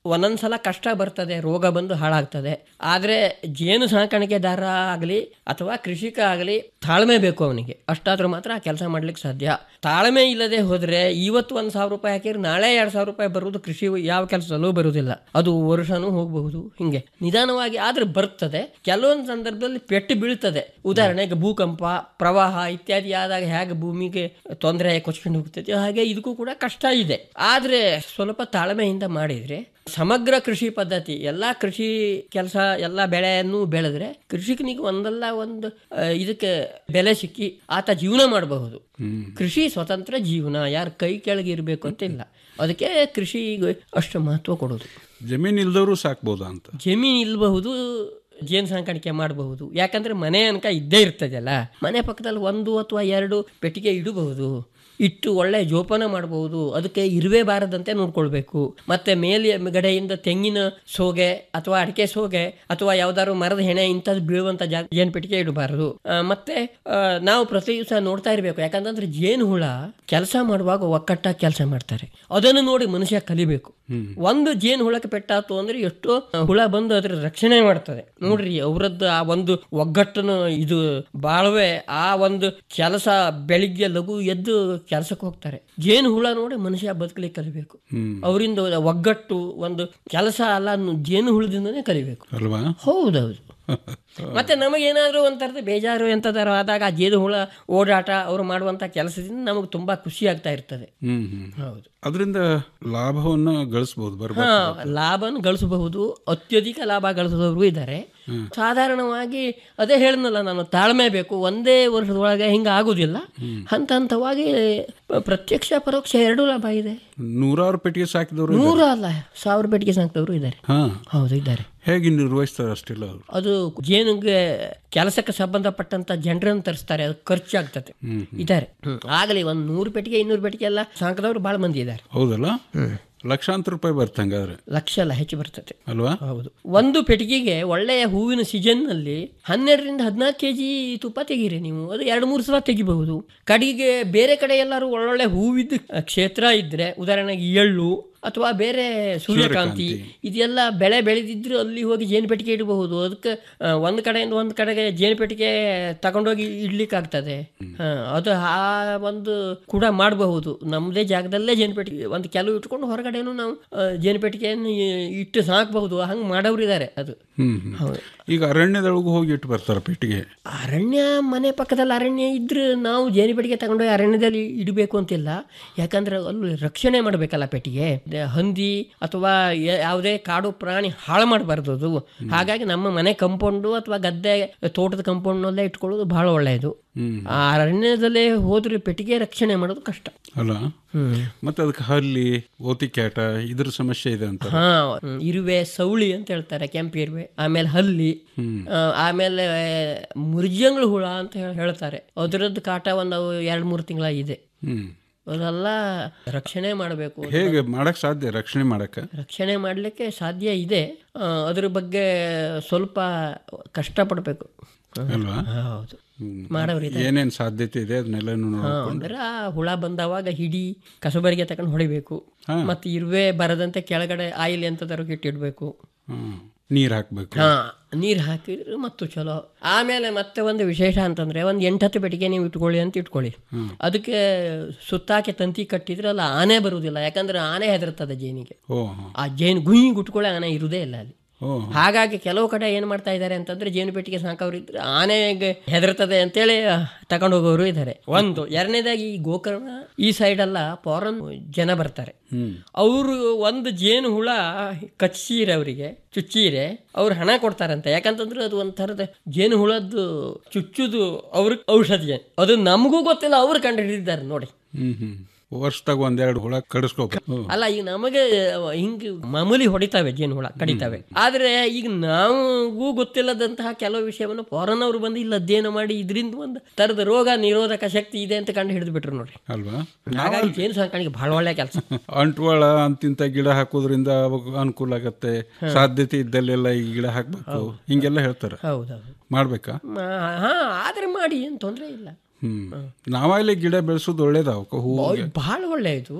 ಒಂದೊಂದ್ಸಲ ಕಷ್ಟ ಬರ್ತದೆ ರೋಗ ಬಂದು ಹಾಳಾಗ್ತದೆ ಆದ್ರೆ ಜೇನು ಸಾಕಾಣಿಕೆದಾರ ಆಗಲಿ ಅಥವಾ ಕೃಷಿಕ ಆಗಲಿ ತಾಳ್ಮೆ ಬೇಕು ಅವನಿಗೆ ಅಷ್ಟಾದ್ರೂ ಮಾತ್ರ ಆ ಕೆಲಸ ಮಾಡ್ಲಿಕ್ಕೆ ಸಾಧ್ಯ ತಾಳ್ಮೆ ಇಲ್ಲದೆ ಹೋದ್ರೆ ಇವತ್ತು ಒಂದ್ ಸಾವಿರ ರೂಪಾಯಿ ಹಾಕಿದ್ರೆ ನಾಳೆ ಎರಡ್ ಸಾವಿರ ರೂಪಾಯಿ ಬರುವುದು ಕೃಷಿ ಯಾವ ಕೆಲಸದಲ್ಲೂ ಬರುವುದಿಲ್ಲ ಅದು ವರ್ಷನೂ ಹೋಗಬಹುದು ಹಿಂಗೆ ನಿಧಾನವಾಗಿ ಆದ್ರೆ ಬರ್ತದೆ ಕೆಲವೊಂದು ಸಂದರ್ಭದಲ್ಲಿ ಪೆಟ್ಟು ಬೀಳ್ತದೆ ಉದಾಹರಣೆಗೆ ಭೂಕಂಪ ಪ್ರವಾಹ ಇತ್ಯಾದಿ ಆದಾಗ ಹೇಗೆ ಭೂಮಿಗೆ ತೊಂದರೆ ಕೊಚ್ಕೊಂಡು ಹೋಗ್ತದೆ ಹಾಗೆ ಇದಕ್ಕೂ ಕೂಡ ಕಷ್ಟ ಇದೆ ಆದ್ರೆ ಸ್ವಲ್ಪ ತಾಳ್ಮೆಯಿಂದ ಮಾಡಿದ್ರೆ ಸಮಗ್ರ ಕೃಷಿ ಪದ್ಧತಿ ಎಲ್ಲಾ ಕೃಷಿ ಕೆಲಸ ಎಲ್ಲ ಬೆಳೆಯನ್ನು ಬೆಳೆದ್ರೆ ಕೃಷಿಕನಿಗೆ ಒಂದಲ್ಲ ಒಂದು ಆ, ಇದಕ್ಕೆ ಬೆಲೆ ಸಿಕ್ಕಿ ಆತ ಜೀವನ ಮಾಡಬಹುದು ಕೃಷಿ ಸ್ವತಂತ್ರ ಜೀವನ ಯಾರ ಕೈ ಕೆಳಗೆ ಇರಬೇಕು ಅಂತ ಇಲ್ಲ ಅದಕ್ಕೆ ಕೃಷಿಗೆ ಅಷ್ಟು ಮಹತ್ವ ಕೊಡೋದು ಜಮೀನು ಇಲ್ದವರು ಸಾಕ್ಬೋದಾ ಅಂತ ಜಮೀನು ಇಲ್ಬಹುದು ಜೇನು ಸಾಕಾಣಿಕೆ ಮಾಡಬಹುದು ಯಾಕಂದ್ರೆ ಮನೆ ಅನ್ಕ ಇದ್ದೇ ಇರ್ತದಲ್ಲ ಮನೆ ಪಕ್ಕದಲ್ಲಿ ಒಂದು ಅಥವಾ ಎರಡು ಪೆಟ್ಟಿಗೆ ಇಡಬಹುದು ಇಟ್ಟು ಒಳ್ಳೆ ಜೋಪಾನ ಮಾಡಬಹುದು ಅದಕ್ಕೆ ಇರುವೆ ಬಾರದಂತೆ ನೋಡ್ಕೊಳ್ಬೇಕು ಮತ್ತೆ ಮೇಲೆ ಗಡೆಯಿಂದ ತೆಂಗಿನ ಸೋಗೆ ಅಥವಾ ಅಡಿಕೆ ಸೋಗೆ ಅಥವಾ ಯಾವ್ದಾದ್ರು ಮರದ ಹೆಣೆ ಇಂಥದ್ದು ಬೀಳುವಂತ ಜಾಗ ಜೇನು ಪೆಟ್ಟಿಗೆ ಇಡಬಾರದು ಆ, ಮತ್ತೆ ಆ, ನಾವು ಪ್ರತಿ ದಿವಸ ನೋಡ್ತಾ ಇರಬೇಕು ಯಾಕಂತಂದ್ರೆ ಜೇನು ಹುಳ ಕೆಲಸ ಮಾಡುವಾಗ ಒಕ್ಕಟ್ಟಾಗಿ ಕೆಲಸ ಮಾಡ್ತಾರೆ ಅದನ್ನು ನೋಡಿ ಮನುಷ್ಯ ಕಲಿಬೇಕು ಒಂದು ಜೇನು ಹುಳಕ್ಕೆ ಪೆಟ್ಟಾತು ಅಂದ್ರೆ ಎಷ್ಟೋ ಹುಳ ಬಂದು ಅದ್ರ ರಕ್ಷಣೆ ಮಾಡ್ತದೆ ನೋಡ್ರಿ ಅವರದ್ದು ಆ ಒಂದು ಒಗ್ಗಟ್ಟನ್ನು ಇದು ಬಾಳ್ವೆ ಆ ಒಂದು ಕೆಲಸ ಬೆಳಿಗ್ಗೆ ಲಘು ಎದ್ದು ಕೆಲಸಕ್ಕೆ ಹೋಗ್ತಾರೆ ಜೇನು ಹುಳ ನೋಡಿ ಮನುಷ್ಯ ಬದುಕಲಿಕ್ಕೆ ಕಲಿಬೇಕು ಅವರಿಂದ ಒಗ್ಗಟ್ಟು ಒಂದು ಕೆಲಸ ಅಲ್ಲ ಅನ್ನೋ ಜೇನು ಹುಳದಿಂದನೇ ಕಲಿಬೇಕು ಅಲ್ವಾ ಹೌದೌದು ಮತ್ತೆ ನಮಗೇನಾದ್ರೂ ಒಂಥರದ ಬೇಜಾರು ಎಂತದಾರು ಆದಾಗ ಆ ಜೇನು ಹುಳ ಓಡಾಟ ಅವರು ಮಾಡುವಂತ ಕೆಲಸದಿಂದ ನಮಗೆ ತುಂಬಾ ಖುಷಿ ಆಗ್ತಾ ಇರ್ತದೆ ಹ್ಮ್ ಹ್ಮ್ ಹೌದು ಅದರಿಂದ ಲಾಭವನ್ನು ಗಳಿಸ್ಬೋದು ಹಾ ಬರ್ಬೋದು ಲಾಭನ ಗಳಿಸಬಹುದು ಅತ್ಯಧಿಕ ಲಾಭ ಗಳಿಸಿದವರು ಇದ್ದಾರೆ ಸಾಧಾರಣವಾಗಿ ಅದೇ ಹೇಳಿದ್ನಲ್ಲ ನಾನು ತಾಳ್ಮೆ ಬೇಕು ಒಂದೇ ವರ್ಷದೊಳಗೆ ಹಿಂಗೆ ಆಗುದಿಲ್ಲ ಹಂತ ಹಂತವಾಗಿ ಪ- ಪ್ರತ್ಯಕ್ಷ ಪರೋಕ್ಷ ಎರಡೂ ಲಾಭ ಇದೆ ನೂರಾರು ಪೆಟ್ಟಿಗೆ ಸಾಕಿದವರು ನೂರ ಅಲ್ಲ ಸಾವಿರ ಪೆಟ್ಟಿಗೆ ಸಾಕ್ತವರು ಇದ್ದಾರೆ ಹಾ ಹೌದು ಇದ್ದಾರೆ ಹೇಗೆ ನಿರ್ವಹಿಸ್ತಾರೆ ಅಷ್ಟಿಲ್ಲ ಅವರು ಅದು ಜೇನುಗೆ ಕೆಲಸಕ್ಕೆ ಸಂಬಂಧಪಟ್ಟಂತ ಜನರನ್ನು ತರಿಸ್ತಾರೆ ಅದು ಖರ್ಚಾಗ್ತದೆ ಇದ್ದಾರೆ ಆಗಲಿ ಒಂದು ನೂರು ಪೆಟ್ಟಿಗೆ ಇನ್ನೂರು ಪೆಟ್ಟಿಗೆ ಎಲ್ಲ ಸಾಕಿದವರು ಬಹಳ ಮಂದಿ ಇದ್ದಾರೆ ಹೌದಲ್ಲ ಲಕ್ಷಾಂತರ ರೂಪಾಯಿ ಬರ್ತಂಗಾದ್ರೆ ಲಕ್ಷ ಎಲ್ಲ ಹೆಚ್ಚು ಬರ್ತದೆ ಅಲ್ವಾ ಹೌದು ಒಂದು ಪೆಟ್ಟಿಗೆಗೆ ಒಳ್ಳೆಯ ಹೂವಿನ ಸೀಸನ್ ನಲ್ಲಿ ಹನ್ನೆರಡರಿಂದ ಹದಿನಾಲ್ಕು ಕೆಜಿ ತುಪ್ಪ ತೆಗೀರಿ ನೀವು ಅದು ಎರಡು ಮೂರು ಸಲ ತೆಗಿಬಹುದು ಕಡೆಗೆ ಬೇರೆ ಕಡೆ ಎಲ್ಲರೂ ಒಳ್ಳೊಳ್ಳೆ ಹೂವಿದ್ದ ಕ್ಷೇತ್ರ ಇದ್ರೆ ಉದಾಹರಣೆಗೆ ಎಳ್ಳು ಅಥವಾ ಬೇರೆ ಸೂರ್ಯಕಾಂತಿ ಇದೆಲ್ಲ ಬೆಳೆ ಬೆಳೆದಿದ್ರು ಅಲ್ಲಿ ಹೋಗಿ ಜೇನು ಪೆಟ್ಟಿಗೆ ಇಡಬಹುದು ಅದಕ್ಕೆ ಆ, ಒಂದ್ ಕಡೆಯಿಂದ ಒಂದ್ ಕಡೆಗೆ ಜೇನು ಪೆಟ್ಟಿಗೆ ತಗೊಂಡೋಗಿ ಇಡ್ಲಿಕ್ಕೆ ಆಗ್ತದೆ ಹಾ, ಅದು ಆ ಒಂದು ಕೂಡ ಮಾಡಬಹುದು ನಮ್ಮದೇ ಜಾಗದಲ್ಲೇ ಜೇನು ಪೆಟ್ಟಿಗೆ ಒಂದು ಕೆಲವು ಇಟ್ಕೊಂಡು ಹೊರಗಡೆನೂ ನಾವು ಆ, ಜೇನು ಪೆಟ್ಟಿಗೆಯನ್ನು ಇ- ಇಟ್ಟು ಸಾಕಬಹುದು ಹಂಗೆ ಮಾಡೋರು ಇದ್ದಾರೆ ಅದು ಹ್ಮ್ ಹ್ಮ್. ಈಗ ಅರಣ್ಯದೊಳಗೂ ಹೋಗಿ ಇಟ್ಟು ಬರ್ತಾರ ಪೆಟ್ಟಿಗೆ ಅರಣ್ಯ ಮನೆ ಪಕ್ಕದಲ್ಲಿ ಅರಣ್ಯ ಇದ್ರೆ ನಾವು ಜೇನು ಪೆಟ್ಟಿಗೆ ತಗೊಂಡೋಗಿ ಅರಣ್ಯದಲ್ಲಿ ಇಡಬೇಕು ಅಂತಿಲ್ಲ ಯಾಕಂದ್ರೆ ಅಲ್ಲಿ ರಕ್ಷಣೆ ಮಾಡಬೇಕಲ್ಲ ಪೆಟ್ಟಿಗೆ ದ- ಹಂದಿ ಅಥವಾ ಯ- ಯಾವುದೇ ಕಾಡು ಪ್ರಾಣಿ ಹಾಳು ಮಾಡಬಾರ್ದು ಅದು ಹಾಗಾಗಿ ನಮ್ಮ ಮನೆ ಕಂಪೌಂಡು ಅಥವಾ ಗದ್ದೆ ತೋಟದ ಕಂಪೌಂಡ್ನಲ್ಲೇ ಇಟ್ಕೊಳ್ಳೋದು ಬಹಳ ಒಳ್ಳೆಯದು ಹ್ಮ್ ಆ ಅರಣ್ಯದಲ್ಲೇ ಹೋದ್ರೆ ಪೆಟ್ಟಿಗೆ ರಕ್ಷಣೆ ಮಾಡೋದು ಕಷ್ಟ ಅಲ್ಲ ಮತ್ತೆ ಅದಕ್ಕೆ ಹಲ್ಲಿ ಓತಿ ಕ್ಯಾಟ ಇದ್ರ ಸಮಸ್ಯೆ ಇದೆ ಅಂತ ಹಾ ಹ್ಮ್, ಇರುವೆ ಸೌಳಿ ಅಂತ ಹೇಳ್ತಾರೆ ಕೆಂಪು ಇರುವೆ ಆಮೇಲೆ ಹಲ್ಲಿ ಆ, ಆಮೇಲೆ ಮುರ್ಜಂಗ್ಳು ಹುಳ ಅಂತ ಹೇಳ್- ಹೇಳ್ತಾರೆ ಅದರದ್ದು ಕಾಟ ಒಂದು ಎರಡು ಮೂರು ತಿಂಗಳ ಇದೆ ಹ್ಮ್ ಅದೆಲ್ಲ ರಕ್ಷಣೆ ಮಾಡಬೇಕು ಹೇಗೆ ಮಾಡಕ್ ಸಾಧ್ಯ ರಕ್ಷಣೆ ಮಾಡಕ್ಕ ರಕ್ಷಣೆ ಮಾಡಲಿಕ್ಕೆ ಸಾಧ್ಯ ಇದೆ ಆ, ಅದ್ರ ಬಗ್ಗೆ ಸ್ವಲ್ಪ ಕಷ್ಟಪಡಬೇಕು ಅಲ್ವಾ ಹೌದು ಹ್ಮ್. ಮಾಡೋರಿದ್ದಾರೆ. ಏನೇನ್ ಸಾಧ್ಯತೆ ಇದೆ ಅದನ್ನೆಲ್ಲನೂ ಹಾ, ನೋಡ್ಕೊಂಡು ಅಂದ್ರೆ ಆ ಹುಳ ಬಂದವಾಗ ಹಿಡಿ ಕಸಬರಿಗೆ ತಗೊಂಡು ಹೊಡಿಬೇಕು ಮತ್ತೆ ಇರುವೆ ಬರದಂತೆ ಕೆಳಗಡೆ ಆಯಿಲ್ ಎಂತದಾರು ಇಟ್ಟಿಡ್ಬೇಕು ಹ್ಮ್. ನೀರ್ ಹಾಕ್ಬೇಕು ಹಾ ನೀರು ಹಾಕಿದ್ರೆ ಮತ್ತು ಚಲೋ ಆಮೇಲೆ ಮತ್ತೆ ಒಂದು ವಿಶೇಷ ಅಂತಂದ್ರೆ ಒಂದು ಎಂಟತ್ತು ಪೆಟ್ಟಿಗೆ ನೀವು ಇಟ್ಕೊಳ್ಳಿ ಅಂತ ಇಟ್ಕೊಳ್ಳಿ ಅದಕ್ಕೆ ಸುತ್ತಾಕೆ ತಂತಿ ಕಟ್ಟಿದ್ರೆ ಅಲ್ಲ ಆನೆ ಬರುವುದಿಲ್ಲ ಯಾಕಂದ್ರೆ ಆನೆ ಹೆದರ್ತದೆ ಜೇನಿಗೆ ಓ ಆ ಜೇನು ಗುಯಿ ಗುಟ್ಕೊಳ್ಳಿ ಆನೆ ಇರುವುದೇ ಇಲ್ಲ ಅಲ್ಲಿ ಓ ಹಾಗಾಗಿ ಕೆಲವು ಕಡೆ ಏನು ಮಾಡ್ತಾ ಇದ್ದಾರೆ ಅಂತಂದ್ರೆ ಜೇನು ಪೆಟ್ಟಿಗೆ ಸಾಕವ್ರು ಇದ್ರೆ ಆನೆಗೆ ಹೆದರ್ತದೆ ಅಂತೇಳಿ ತಗೊಂಡು ಹೋಗೋರು ಇದ್ದಾರೆ ಒಂದು ಎರಡನೇದಾಗಿ ಈ ಗೋಕರ್ಣ ಈ ಸೈಡ್ ಎಲ್ಲ ಫಾರನ್ ಜನ ಬರ್ತಾರೆ ಅವರು ಒಂದು ಜೇನು ಹುಳ ಕಚ್ಚಿರೆ ಅವರಿಗೆ ಚುಚ್ಚಿರೆ ಅವ್ರು ಹಣ ಕೊಡ್ತಾರಂತೆ ಯಾಕಂತಂದ್ರೆ ಅದು ಒಂಥರದ ಜೇನು ಹುಳದ್ದು ಚುಚ್ಚುದು ಅವ್ರಿಗೆ ಔಷಧಿ ಅದು ನಮಗೂ ಗೊತ್ತಿಲ್ಲ ಅವ್ರು ಕಂಡು ಹಿಡಿದಿದ್ದಾರೆ ನೋಡಿ ಹ್ಮ್ ಹ್ಮ್ ವರ್ಷದಾಗ ಒಂದೆರಡು ಹುಳ ಕಡಿಸ್ಕೋಬೇಕು ಅಲ್ಲ ಈಗ ನಮಗೆ ಹಿಂಗ್ ಮಾಮೂಲಿ ಹೊಡಿತಾವೆ ಜೇನು ಹುಳ ಕಡಿತಾವೆ ಆದ್ರೆ ಈಗ ನಮಗೂ ಗೊತ್ತಿಲ್ಲದಂತಹ ಕೆಲವು ವಿಷಯವನ್ನು ಫಾರನ್ ಅವರು ಬಂದು ಇಲ್ಲ ಅಧ್ಯಯನ ಮಾಡಿ ಇದರಿಂದ ಒಂದು ತರದ ರೋಗ ನಿರೋಧಕ ಶಕ್ತಿ ಇದೆ ಅಂತ ಕಂಡು ಹಿಡಿದು ಬಿಟ್ರು ನೋಡ್ರಿ ಅಲ್ವಾ ಹಾಗಾಗಿ ಜೇನು ಸಾಕಾಣಿಕೆ ಬಹಳ ಒಳ್ಳೆ ಕೆಲಸ ಅಂಟ್ವಾಳ ಅಂತಿಂತ ಗಿಡ ಹಾಕೋದ್ರಿಂದ ಅವಾಗ ಅನುಕೂಲ ಆಗತ್ತೆ ಸಾಧ್ಯತೆ ಇದ್ದಲ್ಲೆಲ್ಲ ಈ ಗಿಡ ಹಾಕ್ಬೇಕು ಹಿಂಗೆಲ್ಲ ಹೇಳ್ತಾರೆ ಹೌದೌದು ಮಾಡ್ಬೇಕಾ ಹಾ ಆದ್ರೆ ಮಾಡಿ ಏನು ತೊಂದರೆ ಇಲ್ಲ ಹ್ಮ್ ನಾವಾಗಲೇ ಗಿಡ ಬೆಳೆಸೋದು ಒಳ್ಳೇದ ಅವಕ್ಕ ಹೂ ಬಹಳ ಒಳ್ಳೆಯದು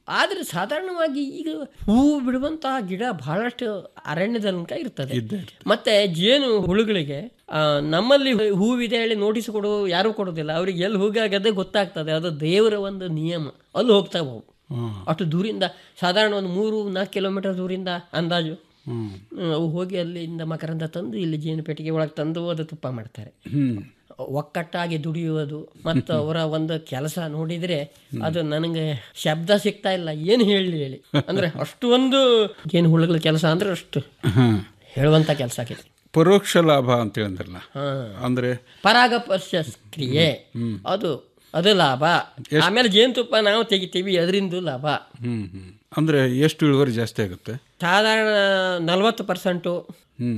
ಆದರೆ ಸಾಧಾರಣವಾಗಿ ಈಗ ಹೂವು ಬಿಡುವಂತಹ ಗಿಡ ಬಹಳಷ್ಟು ಅರಣ್ಯದ ತನಕ ಇರ್ತದೆ ಮತ್ತೆ ಜೇನು ಹುಳುಗಳಿಗೆ ಆ, ನಮ್ಮಲ್ಲಿ ಹೂವಿದೆ ಹೇಳಿ ನೋಟಿಸ್ ಕೊಡು ಯಾರೂ ಕೊಡೋದಿಲ್ಲ ಅವ್ರಿಗೆ ಎಲ್ಲಿ ಹೋಗಾಗದೆ ಗೊತ್ತಾಗ್ತದೆ ಅದು ದೇವರ ಒಂದು ನಿಯಮ ಅಲ್ಲಿ ಹೋಗ್ತಾವೆ ಅವು ಅಷ್ಟು ದೂರಿಂದ ಸಾಧಾರಣ ಒಂದು ಮೂರು ನಾಲ್ಕು ಕಿಲೋಮೀಟರ್ ದೂರಿಂದ ಅಂದಾಜು ಹ್ಮ್. ಹ್ಮ್, ಅವು ಹೋಗಿ ಅಲ್ಲಿಂದ ಮಕರಂದ ತಂದು ಇಲ್ಲಿ ಜೇನು ಪೆಟ್ಟಿಗೆ ಒಳಗೆ ತಂದು ಅದು ತುಪ್ಪ ಮಾಡ್ತಾರೆ ಹ್ಮ್ ಒಕ್ಕಟ್ಟಾಗಿ ದುಡಿಯುವುದು ಮತ್ತು ಅವರ ಒಂದು ಕೆಲಸ ನೋಡಿದ್ರೆ ಅದು ನನಗೆ ಶಬ್ದ ಸಿಗ್ತಾ ಇಲ್ಲ ಏನು ಹೇಳಿ ಹೇಳಿ ಅಂದ್ರೆ ಅಷ್ಟು ಒಂದು ಜೇನು ಹುಳುಗಳ ಕೆಲಸ ಅಂದ್ರೆ ಅಷ್ಟು ಹ್ಮ್. ಹೇಳುವಂತ ಕೆಲಸ ಆಗಿದೆ ಪರೋಕ್ಷ ಲಾಭ ಅಂತ ಹೇಳಿದ್ರಲ್ಲ ಹಾ. ಅಂದ್ರೆ ಪರಾಗಸ್ಪರ್ಶ ಕ್ರಿಯೆ ಅದು ಅದು ಲಾಭ ಆಮೇಲೆ ಜೇನುತುಪ್ಪ ನಾವು ತೆಗಿತೀವಿ ಅದರಿಂದ ಲಾಭ ಹ್ಮ್ ಹ್ಮ್ ಅಂದ್ರೆ ಎಷ್ಟು ಇಳುವರಿ ಜಾಸ್ತಿ ಆಗುತ್ತೆ ಸಾಧಾರಣ ನಲವತ್ತು ಪರ್ಸೆಂಟು ಹ್ಮ್.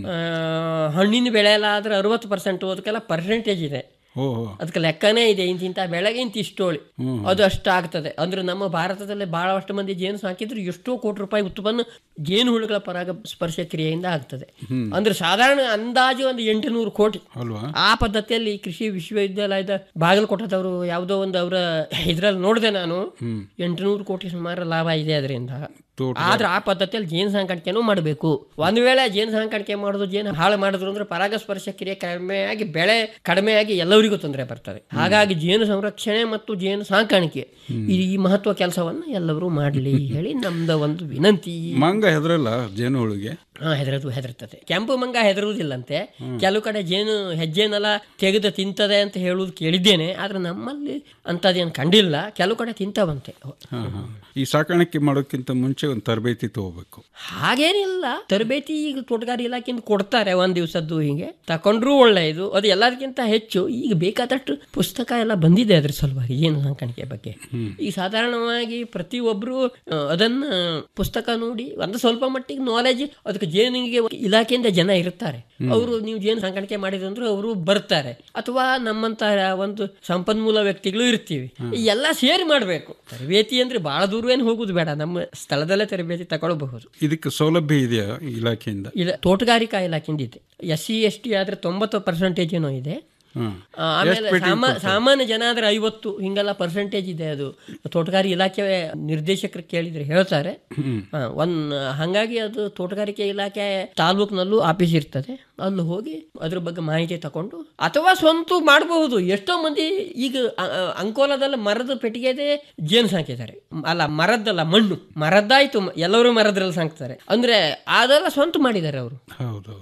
ಹಣ್ಣಿನ ಬೆಳೆ ಎಲ್ಲ ಆದರೆ ಅರವತ್ತು ಪರ್ಸೆಂಟು ಅದಕ್ಕೆಲ್ಲ ಪರ್ಸೆಂಟೇಜ್ ಇದೆ ಓಹೋ ಅದಕ್ಕೆ ಲೆಕ್ಕನೇ ಇದೆ ಇಂತಿಂಥ ಬೆಳೆಗೆ ಇಂತ ಇಷ್ಟೋಳಿ ಹ್ಮ್. ಅದು ಅಷ್ಟು ಆಗ್ತದೆ ಅಂದ್ರೆ ನಮ್ಮ ಭಾರತದಲ್ಲಿ ಬಹಳಷ್ಟು ಮಂದಿ ಜೇನು ಸಾಕಿದ್ರು ಎಷ್ಟೋ ಕೋಟಿ ರೂಪಾಯಿ ಉತ್ಪನ್ನ ಜೇನು ಹುಳುಗಳ ಪರಾಗ ಸ್ಪರ್ಶ ಕ್ರಿಯೆಯಿಂದ ಆಗ್ತದೆ ಹ್ಮ್. ಅಂದ್ರೆ ಸಾಧಾರಣ ಅಂದಾಜು ಒಂದು ಎಂಟುನೂರು ಕೋಟಿ ಅಲ್ವಾ ಆ ಪದ್ಧತಿಯಲ್ಲಿ ಕೃಷಿ ವಿಶ್ವವಿದ್ಯಾಲಯದ ಬಾಗಲಕೋಟದವರು ಯಾವುದೋ ಒಂದು ಅವರ ಇದ್ರಲ್ಲಿ ನೋಡಿದೆ ನಾನು ಹ್ಮ್. ಎಂಟುನೂರು ಕೋಟಿ ಸುಮಾರು ಲಾಭ ಇದೆ ಅದರಿಂದ ತೋಟ ಆದ್ರೆ ಆ ಪದ್ಧತಿಯಲ್ಲಿ ಜೇನು ಸಾಕಾಣಿಕೆನೂ ಮಾಡಬೇಕು ಒಂದು ವೇಳೆ ಜೇನು ಸಾಕಾಣಿಕೆ ಮಾಡೋದು ಜೇನು ಹಾಳು ಮಾಡಿದ್ರು ಅಂದ್ರೆ ಪರಾಗಸ್ಪರ್ಶ ಕ್ರಿಯೆ ಕಡಿಮೆಯಾಗಿ ಬೆಳೆ ಕಡಿಮೆಯಾಗಿ ಎಲ್ಲರಿಗೂ ತೊಂದರೆ ಬರ್ತದೆ ಹಾಗಾಗಿ ಜೇನು ಸಂರಕ್ಷಣೆ ಮತ್ತು ಜೇನು ಸಾಕಾಣಿಕೆ ಈ ಈ ಮಹತ್ವ ಕೆಲಸವನ್ನು ಎಲ್ಲರೂ ಮಾಡಲಿ ಹೇಳಿ ನಮ್ದು ಒಂದು ವಿನಂತಿ ಮಂಗ ಹೆದರಲ್ಲ ಜೇನು ಹುಳುಗೆ ಹಾ ಹೆದರದು ಹೆದರ್ತದೆ ಕೆಂಪು ಮಂಗ ಹೆದರುವುದಿಲ್ಲಂತೆ ಕೆಲವು ಕಡೆ ಜೇನು ಹೆಜ್ಜೆನೆಲ್ಲ ತೆಗೆದು ತಿಂತದೆ ಅಂತ ಹೇಳುವುದು ಕೇಳಿದ್ದೇನೆ ಆದ್ರೆ ನಮ್ಮಲ್ಲಿ ಅಂಥದ್ದೇನು ಕಂಡಿಲ್ಲ ಕೆಲವು ಕಡೆ ತಿಂತಾವಂತೆ ಹಾ, ಹಾ. ಈ ಸಾಕಾಣಿಕೆ ಮಾಡೋಕ್ಕಿಂತ ಮುಂಚೆ ಒಂದು ತರಬೇತಿ ತಗೋಬೇಕು ಹಾಗೇನಿಲ್ಲ ತರಬೇತಿ ಈಗ ತೋಟಗಾರಿ ಇಲಾಖೆಯಿಂದ ಕೊಡ್ತಾರೆ ಒಂದ್ ದಿವಸದ್ದು ಹೀಗೆ ತಕೊಂಡ್ರೂ ಒಳ್ಳೆಯದು ಅದು ಎಲ್ಲದಕ್ಕಿಂತ ಹೆಚ್ಚು ಈಗ ಬೇಕಾದಷ್ಟು ಪುಸ್ತಕ ಎಲ್ಲ ಬಂದಿದೆ ಅದ್ರ ಸಲುವಾಗಿ ಏನು ಸಾಕಾಣಿಕೆ ಬಗ್ಗೆ ಈಗ ಸಾಧಾರಣವಾಗಿ ಪ್ರತಿಯೊಬ್ಬರು ಅದನ್ನ ಪುಸ್ತಕ ನೋಡಿ ಒಂದು ಸ್ವಲ್ಪ ಮಟ್ಟಿಗೆ ನಾಲೆಜ್ ಅದಕ್ಕೆ ಜೇನಿಗೆ ಇಲಾಖೆಯಿಂದ ಜನ ಇರ್ತಾರೆ ಅವರು ನೀವು ಜೇನು ಸಾಕಾಣಿಕೆ ಮಾಡಿದ್ರು ಅಂದ್ರೆ ಅವರು ಬರ್ತಾರೆ ಅಥವಾ ನಮ್ಮಂತ ಒಂದು ಸಂಪನ್ಮೂಲ ವ್ಯಕ್ತಿಗಳು ಇರ್ತೀವಿ ಈ ಎಲ್ಲ ಸೇರಿ ಮಾಡಬೇಕು ತರಬೇತಿ ಅಂದ್ರೆ ಬಹಳ ದೂರವೇನು ಹೋಗುದು ಬೇಡ ನಮ್ಮ ಸ್ಥಳದಲ್ಲೇ ತರಬೇತಿ ತಗೊಳ್ಬಹುದು ಇದಕ್ಕೆ ಸೌಲಭ್ಯ ಇದೆಯಾ ಇಲಾಖೆಯಿಂದ ಇಲ್ಲ ತೋಟಗಾರಿಕಾ ಇಲಾಖೆಯಿಂದ ಇದೆ ಎಸ್ ಸಿ ಎಸ್ ಟಿ ಆದರೆ ತೊಂಬತ್ತು ಪರ್ಸೆಂಟೇಜ್ ಏನೋ ಇದೆ ಹ್ಮ್. ಆ, ಆಮೇಲೆ ಎಷ್ಟ್ ಪೆಟ್ಟಿಗೆ ಸಾಮಾ ಕೊಡ್ತಾರೆ? ಸಾಮಾನ್ಯ ಜನ ಆದರೆ ಐವತ್ತು ಹಿಂಗೆಲ್ಲ ಪರ್ಸೆಂಟೇಜ್ ಇದೆ ಅದು ತೋಟಗಾರಿ ಇಲಾಖೆ ನಿರ್ದೇಶಕರು ಕೇಳಿದ್ರೆ ಹೇಳ್ತಾರೆ ಹ್ಮ್. ಆ, ಒಂದ್ ಹಾಗಾಗಿ ಅದು ತೋಟಗಾರಿಕೆ ಇಲಾಖೆ ತಾಲೂಕಿನಲ್ಲೂ ಆಫೀಸ್ ಇರ್ತದೆ ಅಲ್ಲಿ ಹೋಗಿ ಅದ್ರ ಬಗ್ಗೆ ಮಾಹಿತಿ ತಗೊಂಡು ಅಥವಾ ಸ್ವಂತ ಮಾಡಬಹುದು ಎಷ್ಟೋ ಮಂದಿ ಈಗ ಅ- ಅ- ಅಂಕೋಲದಲ್ಲಿ ಮರದ ಪೆಟ್ಟಿಗೆದೇ ಜೇನು ಸಾಕಿದ್ದಾರೆ ಅಲ್ಲ ಮರದ್ದಲ್ಲ ಮಣ್ಣು ಮರದ್ದಾಯ್ತು ಎಲ್ಲರೂ ಮರದ್ರಲ್ಲಿ ಸಾಕ್ತಾರೆ ಅಂದ್ರೆ ಅದೆಲ್ಲ ಸ್ವಂತ ಮಾಡಿದ್ದಾರೆ ಅವರು ಹೌದು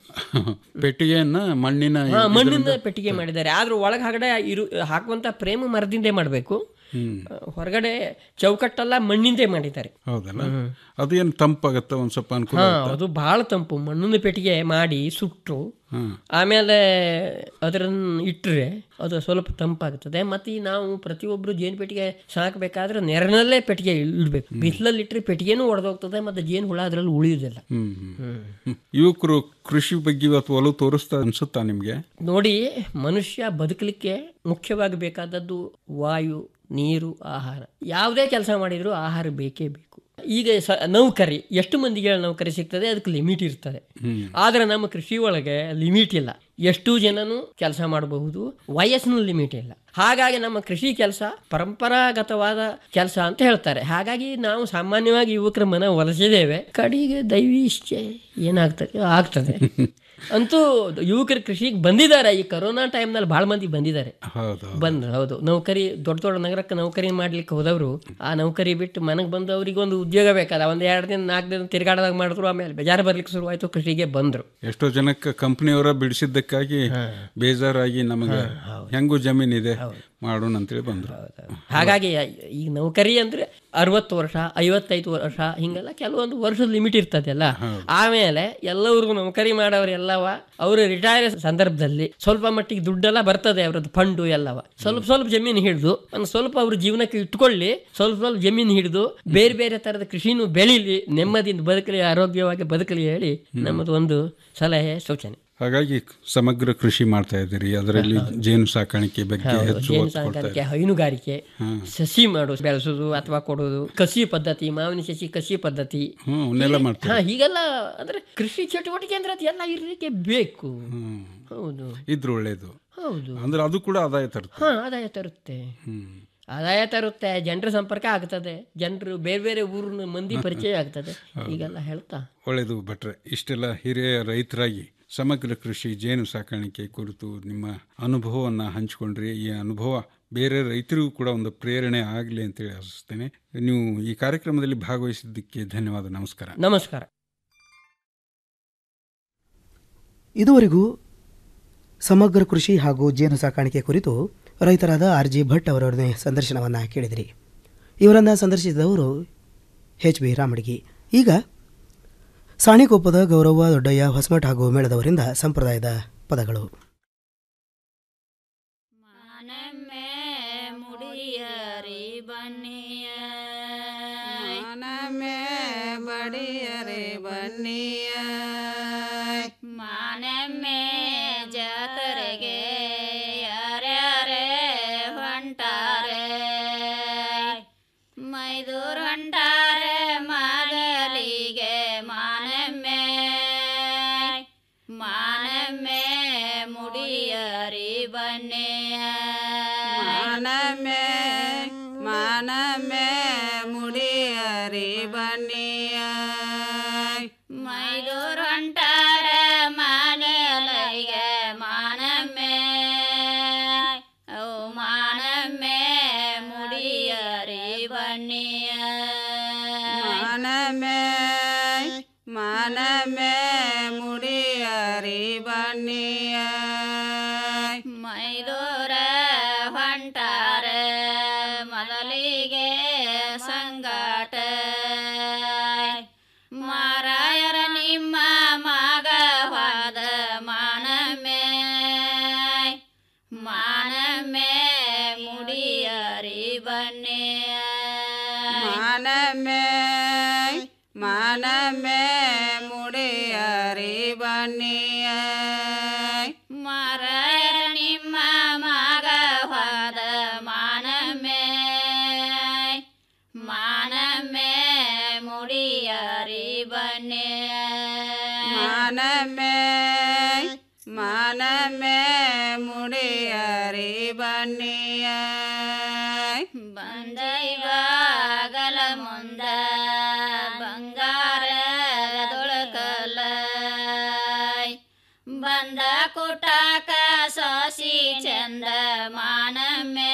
ಪೆಟ್ಟಿಗೆಯನ್ನ ಮಣ್ಣಿನ ಹಾ, ಮಣ್ಣಿನ ಪೆಟ್ಟಿಗೆ ಮಾಡಿದ್ದಾರೆ ಆದ್ರೂ ಒಳಗೆ ಹೊರಗಡೆ ಇರು ಹಾಕುವಂತ ಪ್ರೇಮ ಮರದಿಂದೇ ಮಾಡಬೇಕು ಹ್ಮ್ ಹೊರಗಡೆ ಚೌಕಟ್ಟೆಲ್ಲ ಮಣ್ಣಿಂದೇ ಮಾಡಿದ್ದಾರೆ ಹೌದಲ್ಲ ಅದೇನು ತಂಪಾಗತ್ತ ಒಂದ್ ಸ್ವಲ್ಪ ಅನುಕೂಲ ಹಾ ಆಗುತ್ತಾ? ಅದು ಬಹಳ ತಂಪು ಮಣ್ಣಿನ ಪೆಟ್ಟಿಗೆ ಮಾಡಿ ಸುಟ್ಟು ಹ್ಮ್. ಆಮೇಲೆ ಅದರನ್ನು ಇಟ್ಟರೆ ಅದು ಸ್ವಲ್ಪ ತಂಪಾಗ್ತದೆ ಮತ್ತೆ ಈ ನಾವು ಪ್ರತಿಯೊಬ್ಬರು ಜೇನು ಪೆಟ್ಟಿಗೆ ಸಾಕಬೇಕಾದ್ರೆ ನೆರನಲ್ಲೇ ಪೆಟ್ಟಿಗೆ ಇಡಬೇಕು ಬಿಸಿಲಲ್ಲಿ ಇಟ್ಟರೆ ಪೆಟ್ಟಿಗೆನೂ ಒಡೆದೋಗ್ತದೆ ಮತ್ತೆ ಜೇನು ಹುಳ ಅದರಲ್ಲಿ ಉಳಿಯುವುದಿಲ್ಲ ಹ್ಮ್ ಹ್ಮ್. ಹ್ಮ್. ಯುವಕರು ಕೃಷಿ ಬಗ್ಗೆ ಇವತ್ತು ಒಲವು ತೋರಿಸ್ತಾ ಅನ್ಸುತ್ತಾ ನಿಮ್ಗೆ ನೋಡಿ ಮನುಷ್ಯ ಬದುಕಲಿಕ್ಕೆ ಮುಖ್ಯವಾಗಿ ಬೇಕಾದದ್ದು ವಾಯು ನೀರು ಆಹಾರ ಯಾವುದೇ ಕೆಲಸ ಮಾಡಿದರೂ ಆಹಾರ ಬೇಕೇ ಬೇಕು ಈಗ ಸ ನೌಕರಿ ಎಷ್ಟು ಮಂದಿಗೆ ನೌಕರಿ ಸಿಗ್ತದೆ ಅದಕ್ಕೆ ಲಿಮಿಟ್ ಇರ್ತದೆ ಆದರೆ ನಮ್ಮ ಕೃಷಿ ಒಳಗೆ ಲಿಮಿಟ್ ಇಲ್ಲ ಎಷ್ಟು ಜನನು ಕೆಲಸ ಮಾಡಬಹುದು ವಯಸ್ಸಿನ ಲಿಮಿಟ್ ಇಲ್ಲ ಹಾಗಾಗಿ ನಮ್ಮ ಕೃಷಿ ಕೆಲಸ ಪರಂಪರಾಗತವಾದ ಕೆಲಸ ಅಂತ ಹೇಳ್ತಾರೆ ಹಾಗಾಗಿ ನಾವು ಸಾಮಾನ್ಯವಾಗಿ ಯುವಕರ ಮನ ಒಲಿಸಿದ್ದೇವೆ ಕಡೆಗೆ ದೈವಿ ಇಚ್ಛೆ ಏನಾಗ್ತದೆ ಆಗ್ತದೆ ಅಂತೂ ಯುವಕರು ಕೃಷಿಗೆ ಬಂದಿದ್ದಾರೆ ಈ ಕರೋನಾ ಟೈಮ್ನಲ್ಲಿ ಭಾಳ ಮಂದಿ ಬಂದಿದ್ದಾರೆ ಹೌದು ಬಂದ್ರು ಹೌದು ನೌಕರಿ ದೊಡ್ಡ ದೊಡ್ಡ ನಗರಕ್ಕೆ ನೌಕರಿ ಮಾಡ್ಲಿಕ್ಕೆ ಹೋದವರು ಆ ನೌಕರಿ ಬಿಟ್ಟು ಮನೆಗೆ ಬಂದು ಅವರಿಗೆ ಒಂದು ಉದ್ಯೋಗ ಬೇಕಲ್ಲ ಒಂದು ಎರಡು ದಿನ ನಾಲ್ಕು ದಿನ ತಿರುಗಾಡದಾಗ ಮಾಡಿದ್ರು ಆಮೇಲೆ ಬೇಜಾರು ಬರ್ಲಿಕ್ಕೆ ಶುರುವಾಯ್ತು ಕೃಷಿಗೆ ಬಂದ್ರು ಎಷ್ಟೋ ಜನಕ್ಕೆ ಕಂಪ್ನಿಯವರ ಬಿಡಿಸಿದ್ದಕ್ಕಾಗಿ ಬೇಜಾರಾಗಿ ನಮಗೆ ಹೆಂಗೂ ಜಮೀನಿದೆ ಮಾಡೋಣ ಅಂತೇಳಿ ಬಂದ್ರು ಹಾಗಾಗಿ ಈ ನೌಕರಿ ಅಂದ್ರೆ ಅರವತ್ತು ವರ್ಷ ಐವತ್ತೈದು ವರ್ಷ ಹಿಂಗೆಲ್ಲ ಕೆಲವೊಂದು ವರ್ಷದ ಲಿಮಿಟ್ ಇರ್ತದೆಲ್ಲ ಆಮೇಲೆ ಎಲ್ಲರಿಗೂ ನೌಕರಿ ಮಾಡೋರೆಲ್ಲವ ಅವರು ರಿಟೈರ್ ಸಂದರ್ಭದಲ್ಲಿ ಸ್ವಲ್ಪ ಮಟ್ಟಿಗೆ ದುಡ್ಡೆಲ್ಲ ಬರ್ತದೆ ಅವರದ್ದು ಫಂಡು ಎಲ್ಲವ ಸ್ವಲ್ಪ ಸ್ವಲ್ಪ ಜಮೀನು ಹಿಡಿದು ಒಂದು ಸ್ವಲ್ಪ ಅವ್ರ ಜೀವನಕ್ಕೆ ಇಟ್ಕೊಳ್ಳಿ ಸ್ವಲ್ಪ ಸ್ವಲ್ಪ ಜಮೀನು ಹಿಡಿದು ಬೇರೆ ಬೇರೆ ತರದ ಕೃಷಿನೂ ಬೆಳೀಲಿ ನೆಮ್ಮದಿಯಿಂದ ಬದುಕಲಿ ಆರೋಗ್ಯವಾಗಿ ಬದುಕಲಿ ಹೇಳಿ ನಮ್ಮದು ಒಂದು ಸಲಹೆ ಸೂಚನೆ ಹಾಗಾಗಿ ಸಮಗ್ರ ಕೃಷಿ ಮಾಡ್ತಾ ಇದ್ದೀರಿ ಅದರಲ್ಲಿ ಜೇನು ಸಾಕಾಣಿಕೆ ಬಗ್ಗೆ ಹೌದು, ಹೆಚ್ಚು ಜೇನು ಒತ್ತು ಕೊಡ್ತಾ ಸಾಕಾಣಿಕೆ ಇದ್ದೀರಿ. ಹೈನುಗಾರಿಕೆ ಹ್ಮ್. ಸಸಿ ಮಾಡೋದು ಬೆಳೆಸೋದು ಅಥವಾ ಕೊಡೋದು ಕಸಿ ಪದ್ಧತಿ ಮಾವಿನ ಸಸಿ ಕಸಿ ಪದ್ಧತಿ ಹ್ಮ್ ಅವನ್ನೆಲ್ಲ ಮಾಡ್ತಾರೆ ಹಾ ಹೀಗೆಲ್ಲ ಅಂದ್ರೆ ಕೃಷಿ ಚಟುವಟಿಕೆ ಅಂದ್ರೆ ಅದು ಎಲ್ಲ ಇರಲಿಕ್ಕೆ ಬೇಕು ಹೌದು ಇದ್ರ ಒಳ್ಳೇದು ಹೌದು ಅಂದ್ರೆ ಅದು ಕೂಡ ಆದಾಯ ತರುತ್ತೆ ಹಾ ಆದಾಯ ತರುತ್ತೆ ಹ್ಮ್ ಆದಾಯ ತರುತ್ತೆ ಜನರ ಸಂಪರ್ಕ ಆಗ್ತದೆ ಜನರು ಬೇರೆ ಬೇರೆ ಊರಿನ ಮಂದಿ ಪರಿಚಯ ಆಗ್ತದೆ ಈಗೆಲ್ಲ ಹೇಳ್ತಾ ಒಳ್ಳೆಯದು ಭಟ್ರೆ ಇಷ್ಟೆಲ್ಲ ಹಿರಿಯ ರೈತರಾಗಿ ಸಮಗ್ರ ಕೃಷಿ ಜೇನು ಸಾಕಾಣಿಕೆ ಕುರಿತು ನಿಮ್ಮ ಅನುಭವವನ್ನು ಹಂಚಿಕೊಂಡ್ರಿ ಈ ಅನುಭವ ಬೇರೆ ರೈತರಿಗೂ ಕೂಡ ಒಂದು ಪ್ರೇರಣೆ ಆಗಲಿ ಅಂತೇಳಿ ಆಶಿಸ್ತೇನೆ ನೀವು ಈ ಕಾರ್ಯಕ್ರಮದಲ್ಲಿ ಭಾಗವಹಿಸಿದ್ದಕ್ಕೆ ಧನ್ಯವಾದ ನಮಸ್ಕಾರ ನಮಸ್ಕಾರ ಇದುವರೆಗೂ ಸಮಗ್ರ ಕೃಷಿ ಹಾಗೂ ಜೇನು ಸಾಕಾಣಿಕೆ ಕುರಿತು ರೈತರಾದ ಆರ್ ಜಿ ಭಟ್ ಅವರೊಡನೆ ಸಂದರ್ಶನವನ್ನು ಕೇಳಿದಿರಿ ಇವರನ್ನು ಸಂದರ್ಶಿಸಿದವರು ಎಚ್ ಬಿ ರಾಮಡಿಗಿ ಈಗ ಸಾಣಿಕೊಪ್ಪದ ಗೌರವ ದೊಡ್ಡಯ್ಯ ಹೊಸಮಠ ಹಾಗೂ ಮೇಳದವರಿಂದ ಸಂಪ್ರದಾಯದ ಪದಗಳು ಮುಡಿಯರಿ ಬನ್ನಿಯ ಮನಮೇ ಬಡಿಯರೆ ಬನ್ನಿಯ ಮನಮೇ ಜಾತರೆಗೆ ಯಾರ್ಯಾರೇ ಹೊಂಟಾರೆ ಮೈದೂರ್ ಹೊಂಟಾರೆ ಮಾದಲಿಗೆ ಮಾನಮ್ಮೆ ಮಾನಮ್ಮೆ ಮುಡಿಯರಿ ಬನ್ನಿಯ ಮಾನಮ್ಮೆ ಮಾನಮ್ಮೆ ಮುಡಿಯರಿ ಬನ್ನಿಯ ಮೈದೂರ್ ಹೊಂಟಾರೆ ಮಾನಲಿಗೆ ಮಾನಮ್ಮೆ ಓ ಮಾನಮ್ಮೆ ಮುಡಿಯರಿ ಬನ್ನಿಯ ಮಾನಮ್ಮೆ ಮಾನಮ್ಮೆ ಮುಡಿಯರಿ ಬನ್ನಿಯ ಮೈದೂರ ಹೊಂಟಾರೆ ಮೊದಲಿಗೆ ಸಂಗಾಟ ಮಾರಾಯರ ನಿಮ್ಮ ಮಗವಾದ ಮಾನಮೇ ಮಾನಮೇ ಮುಡಿಯರಿ ಬನ್ನಿಯ ಮಾನಮೇ ಮಾನಮೇ ಮುಡಿಯರಿ ಬನ್ನಿಯ ಮಾರಾಯರ ನಿಮ್ಮ ಮಗವಾದ ಮಾನಮೇ ಮಾನಮೇ ಮುಡಿಯರಿ ಬನ್ನಿಯ ಮಾನಮೇ ಮಾನಮೇ ಮುಡಿಯರಿ ಬನ್ನಿಯ ಬಂದೈವಾಗಲ ಮುಂದ ಬಂಗಾರದೊಳಕಲ ಬಂದ ಕುಟಾಕ ಸೋಸಿ ಚಂದ ಮಾನಮೇ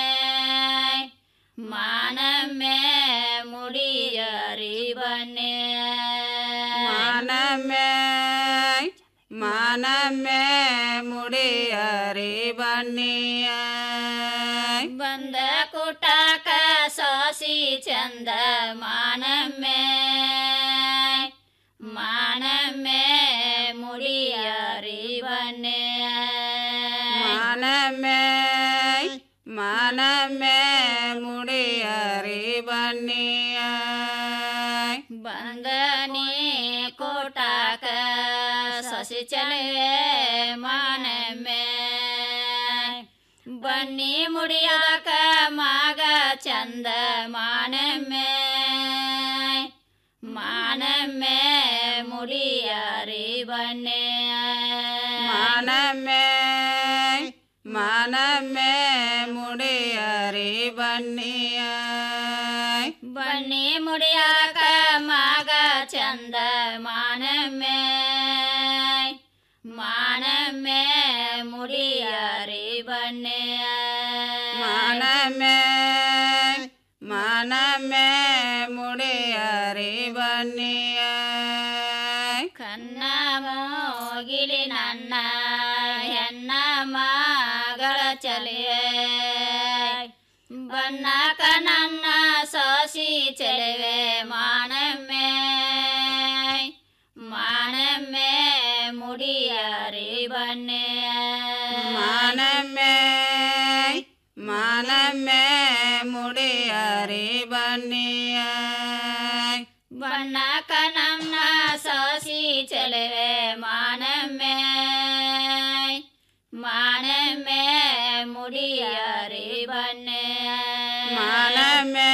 ಮಾನಮೇ ಮುಡಿಯರಿ ಬನ್ನಿ ಮಾನಮೇ ಮಾನಮೇ ಮುಡಿಯರಿ ಬನ್ನಿಯ ಬಂದ ಕುಟಾಕ ಸೋಸಿ ಚಂದ ಮಾನಮೇ ಮಾನಮೇ ಮುಡಿಯರಿ ಬನ್ನಿಯ ಮಾನಮೇ ಮಾನಮೇ ಮುಡಿಯರಿ ಬನ್ನಿಯ ಬಂದನಿ ಕೋಟಾಕ ಸಸಿ ಚಲವೆ ಮಾನಮೇ ಬನ್ನಿ ಮುಡಿಯಾಕ ಮಗ ಚಂದ ಮಾನಮೇ ಮಾನಮೇ ಮುಡಿಯಾರಿ ಬನ್ನಿ ಮಾನಮೇ ಮಾನಮೇ ಮುಡಿಯಾರಿ ಬನ್ನಿಯ ಬನ್ನಿ ಮುಡಿಯಾಕ ಮಗ ಚಂದ ಮಾನಮೇ ಮಾನಮೇ ಮುಡಿಯಾರಿ ಬನ್ನಿಯ ಮಾನಮೇ ಮಾನಮೇ ಮುಡಿಯಾರಿ ಬನ್ನಿಯ ಕನ್ನ ಮೋಗಿಲಿ ನನ್ನ ಹೆಣ್ಣ ಮಗಳ ಚಲಿಯೇ ಬನ್ನಕ ನನ್ನ ಸೋಸಿ ಚೆಲುವೆ ಮಾನಮ್ಮೆ ಮಾನಮ್ಮೆ ಮುಡಿಯಾರಿ ಬನ್ನೆ ಮಾನಮ್ಮೆ ಮಾನಮ್ಮೆ ಮುಡಿಯಾರಿ ಬನ್ನಿಯ ಬನ್ನಕ ನನ್ನ ಸೋಸಿ ಚೆಲುವೆ ಮಾನಮ್ಮೆ ಮಾನಮ್ಮೆ ಮುಡಿಯಾರಿ ಬನ್ನೆ ಮಾನಮ್ಮೆ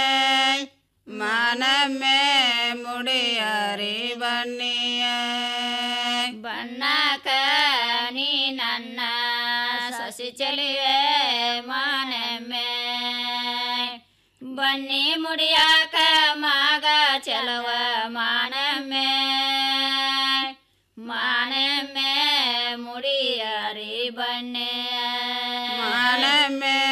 ಮಾನಮ್ಮೆ ಮುಡಿಯಾರಿ ಬನ್ನಿಯ ಬಣ್ಣಕ ನೀ ನನ್ನ ಸಸಿ ಚಲಿ ನೀವೇ ಮಾನಮ್ಮೆ ಬನ್ನಿ ಮುಡಿಯಾಕ ಮಗ ಚಲವ ಮಾನಮ್ಮೆ ಮಾನಮ್ಮೆ ಮುಡಿಯಾರಿ ಬನ್ನೆ ಮಾನಮ್ಮೆ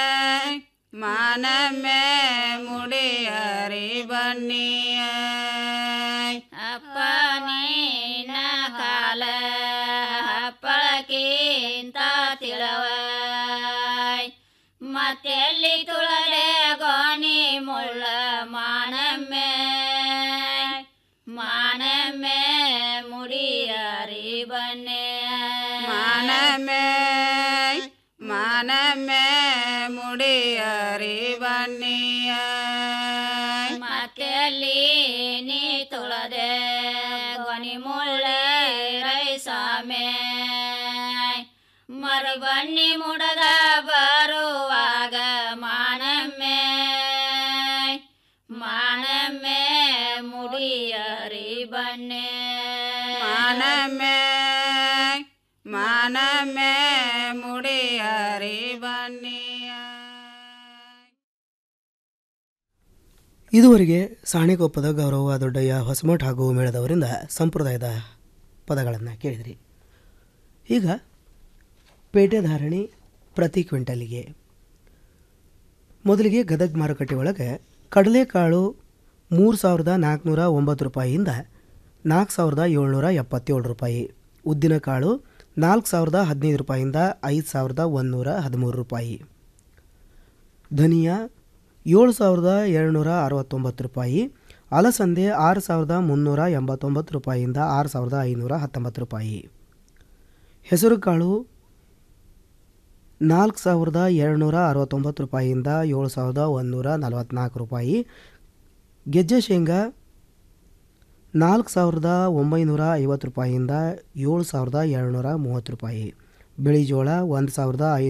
ಮಾನಮ್ಮೆ ಮುಡಿಯರಿ ಬನ್ನಿಯ ಅಪ್ಪ ನೀನ ಕಾಲ ಹಪ್ಪಳಕ್ಕಿಂತ ತಿಳವ ಮತ್ತೆಲ್ಲಿ ತುಳಲೆ ಗೋನಿ ಮುಳ್ಳ ಮಾನಮ್ಮೆ ಮಾನಮ್ಮೆ ಮುಡಿಯಾರಿ ಬನ್ನೆ ಮಾನಮ್ಮೆ ಮಾನಮ್ಮೆ ಮುಡಿಯರಿ ಬನ್ನಿಯ ಮತ್ತೆಲ್ಲಿ ನೀ ತುಳದೆ ಗೊನಿ ಮುಳ್ಳೆ ರೈಸಾಮೆ ಮರುಬನ್ನಿ ಮುಡದ ಬರುವಾಗ ಮಾನಮ್ಮೆ ಮಾನಮ್ಮೆ ಮುಡಿಯರಿ ಬನ್ನೆ ಮಾನಮ್ಮೆ ಮಾನಮ್ಮೆ ಮುಡಿಯರಿ ಬನ್ನಿಯ ಇದುವರೆಗೆ ಸಾಣಿಕೊಪ್ಪದ ಗೌರವ ದೊಡ್ಡಯ್ಯ ಹೊಸಮಠ ಹಾಗೂ ಮೇಳದವರಿಂದ ಸಂಪ್ರದಾಯದ ಪದಗಳನ್ನು ಕೇಳಿದ್ರಿ ಈಗ ಪೇಟೆ ಧಾರಣಿ ಪ್ರತಿ ಕ್ವಿಂಟಲಿಗೆ ಮೊದಲಿಗೆ ಗದಗ ಮಾರುಕಟ್ಟೆ ಒಳಗೆ ಕಡಲೆಕಾಳು ಮೂರು ಸಾವಿರದ ನಾಲ್ಕುನೂರ ಒಂಬತ್ತು ರೂಪಾಯಿಯಿಂದ ನಾಲ್ಕು ಸಾವಿರದ ಏಳ್ನೂರ ಎಪ್ಪತ್ತೇಳು ರೂಪಾಯಿ ಉದ್ದಿನಕಾಳು ನಾಲ್ಕು ಸಾವಿರದ ಹದಿನೈದು ರೂಪಾಯಿಯಿಂದ ಐದು ಸಾವಿರದ ಒಂದುನೂರ ಹದಿಮೂರು ರೂಪಾಯಿ ಧನಿಯಾ ಏಳು ಸಾವಿರದ ಏಳ್ನೂರ ಅರವತ್ತೊಂಬತ್ತು ರೂಪಾಯಿ ಅಲಸಂದೆ ಆರು ಸಾವಿರದ ಮುನ್ನೂರ ಎಂಬತ್ತೊಂಬತ್ತು ರೂಪಾಯಿಯಿಂದ ಆರು ಸಾವಿರದ ಐನೂರ ಹತ್ತೊಂಬತ್ತು ರೂಪಾಯಿ ಹೆಸರುಕಾಳು ನಾಲ್ಕು ಸಾವಿರದ ಏಳ್ನೂರ ಅರವತ್ತೊಂಬತ್ತು ರೂಪಾಯಿಯಿಂದ ಏಳು ಸಾವಿರದ ಒಂದುನೂರ ನಲವತ್ತ್ನಾಲ್ಕು ರೂಪಾಯಿ ಗೆಜ್ಜೆ ಶೇಂಗಾ ನಾಲ್ಕು ಸಾವಿರದ ಒಂಬೈನೂರ ಐವತ್ತು ರೂಪಾಯಿಯಿಂದ ಏಳು ಸಾವಿರದ ಏಳ್ನೂರ ಮೂವತ್ತು ರೂಪಾಯಿ ಬಿಳಿ ಜೋಳ ಒಂದು ಸಾವಿರದ ಐ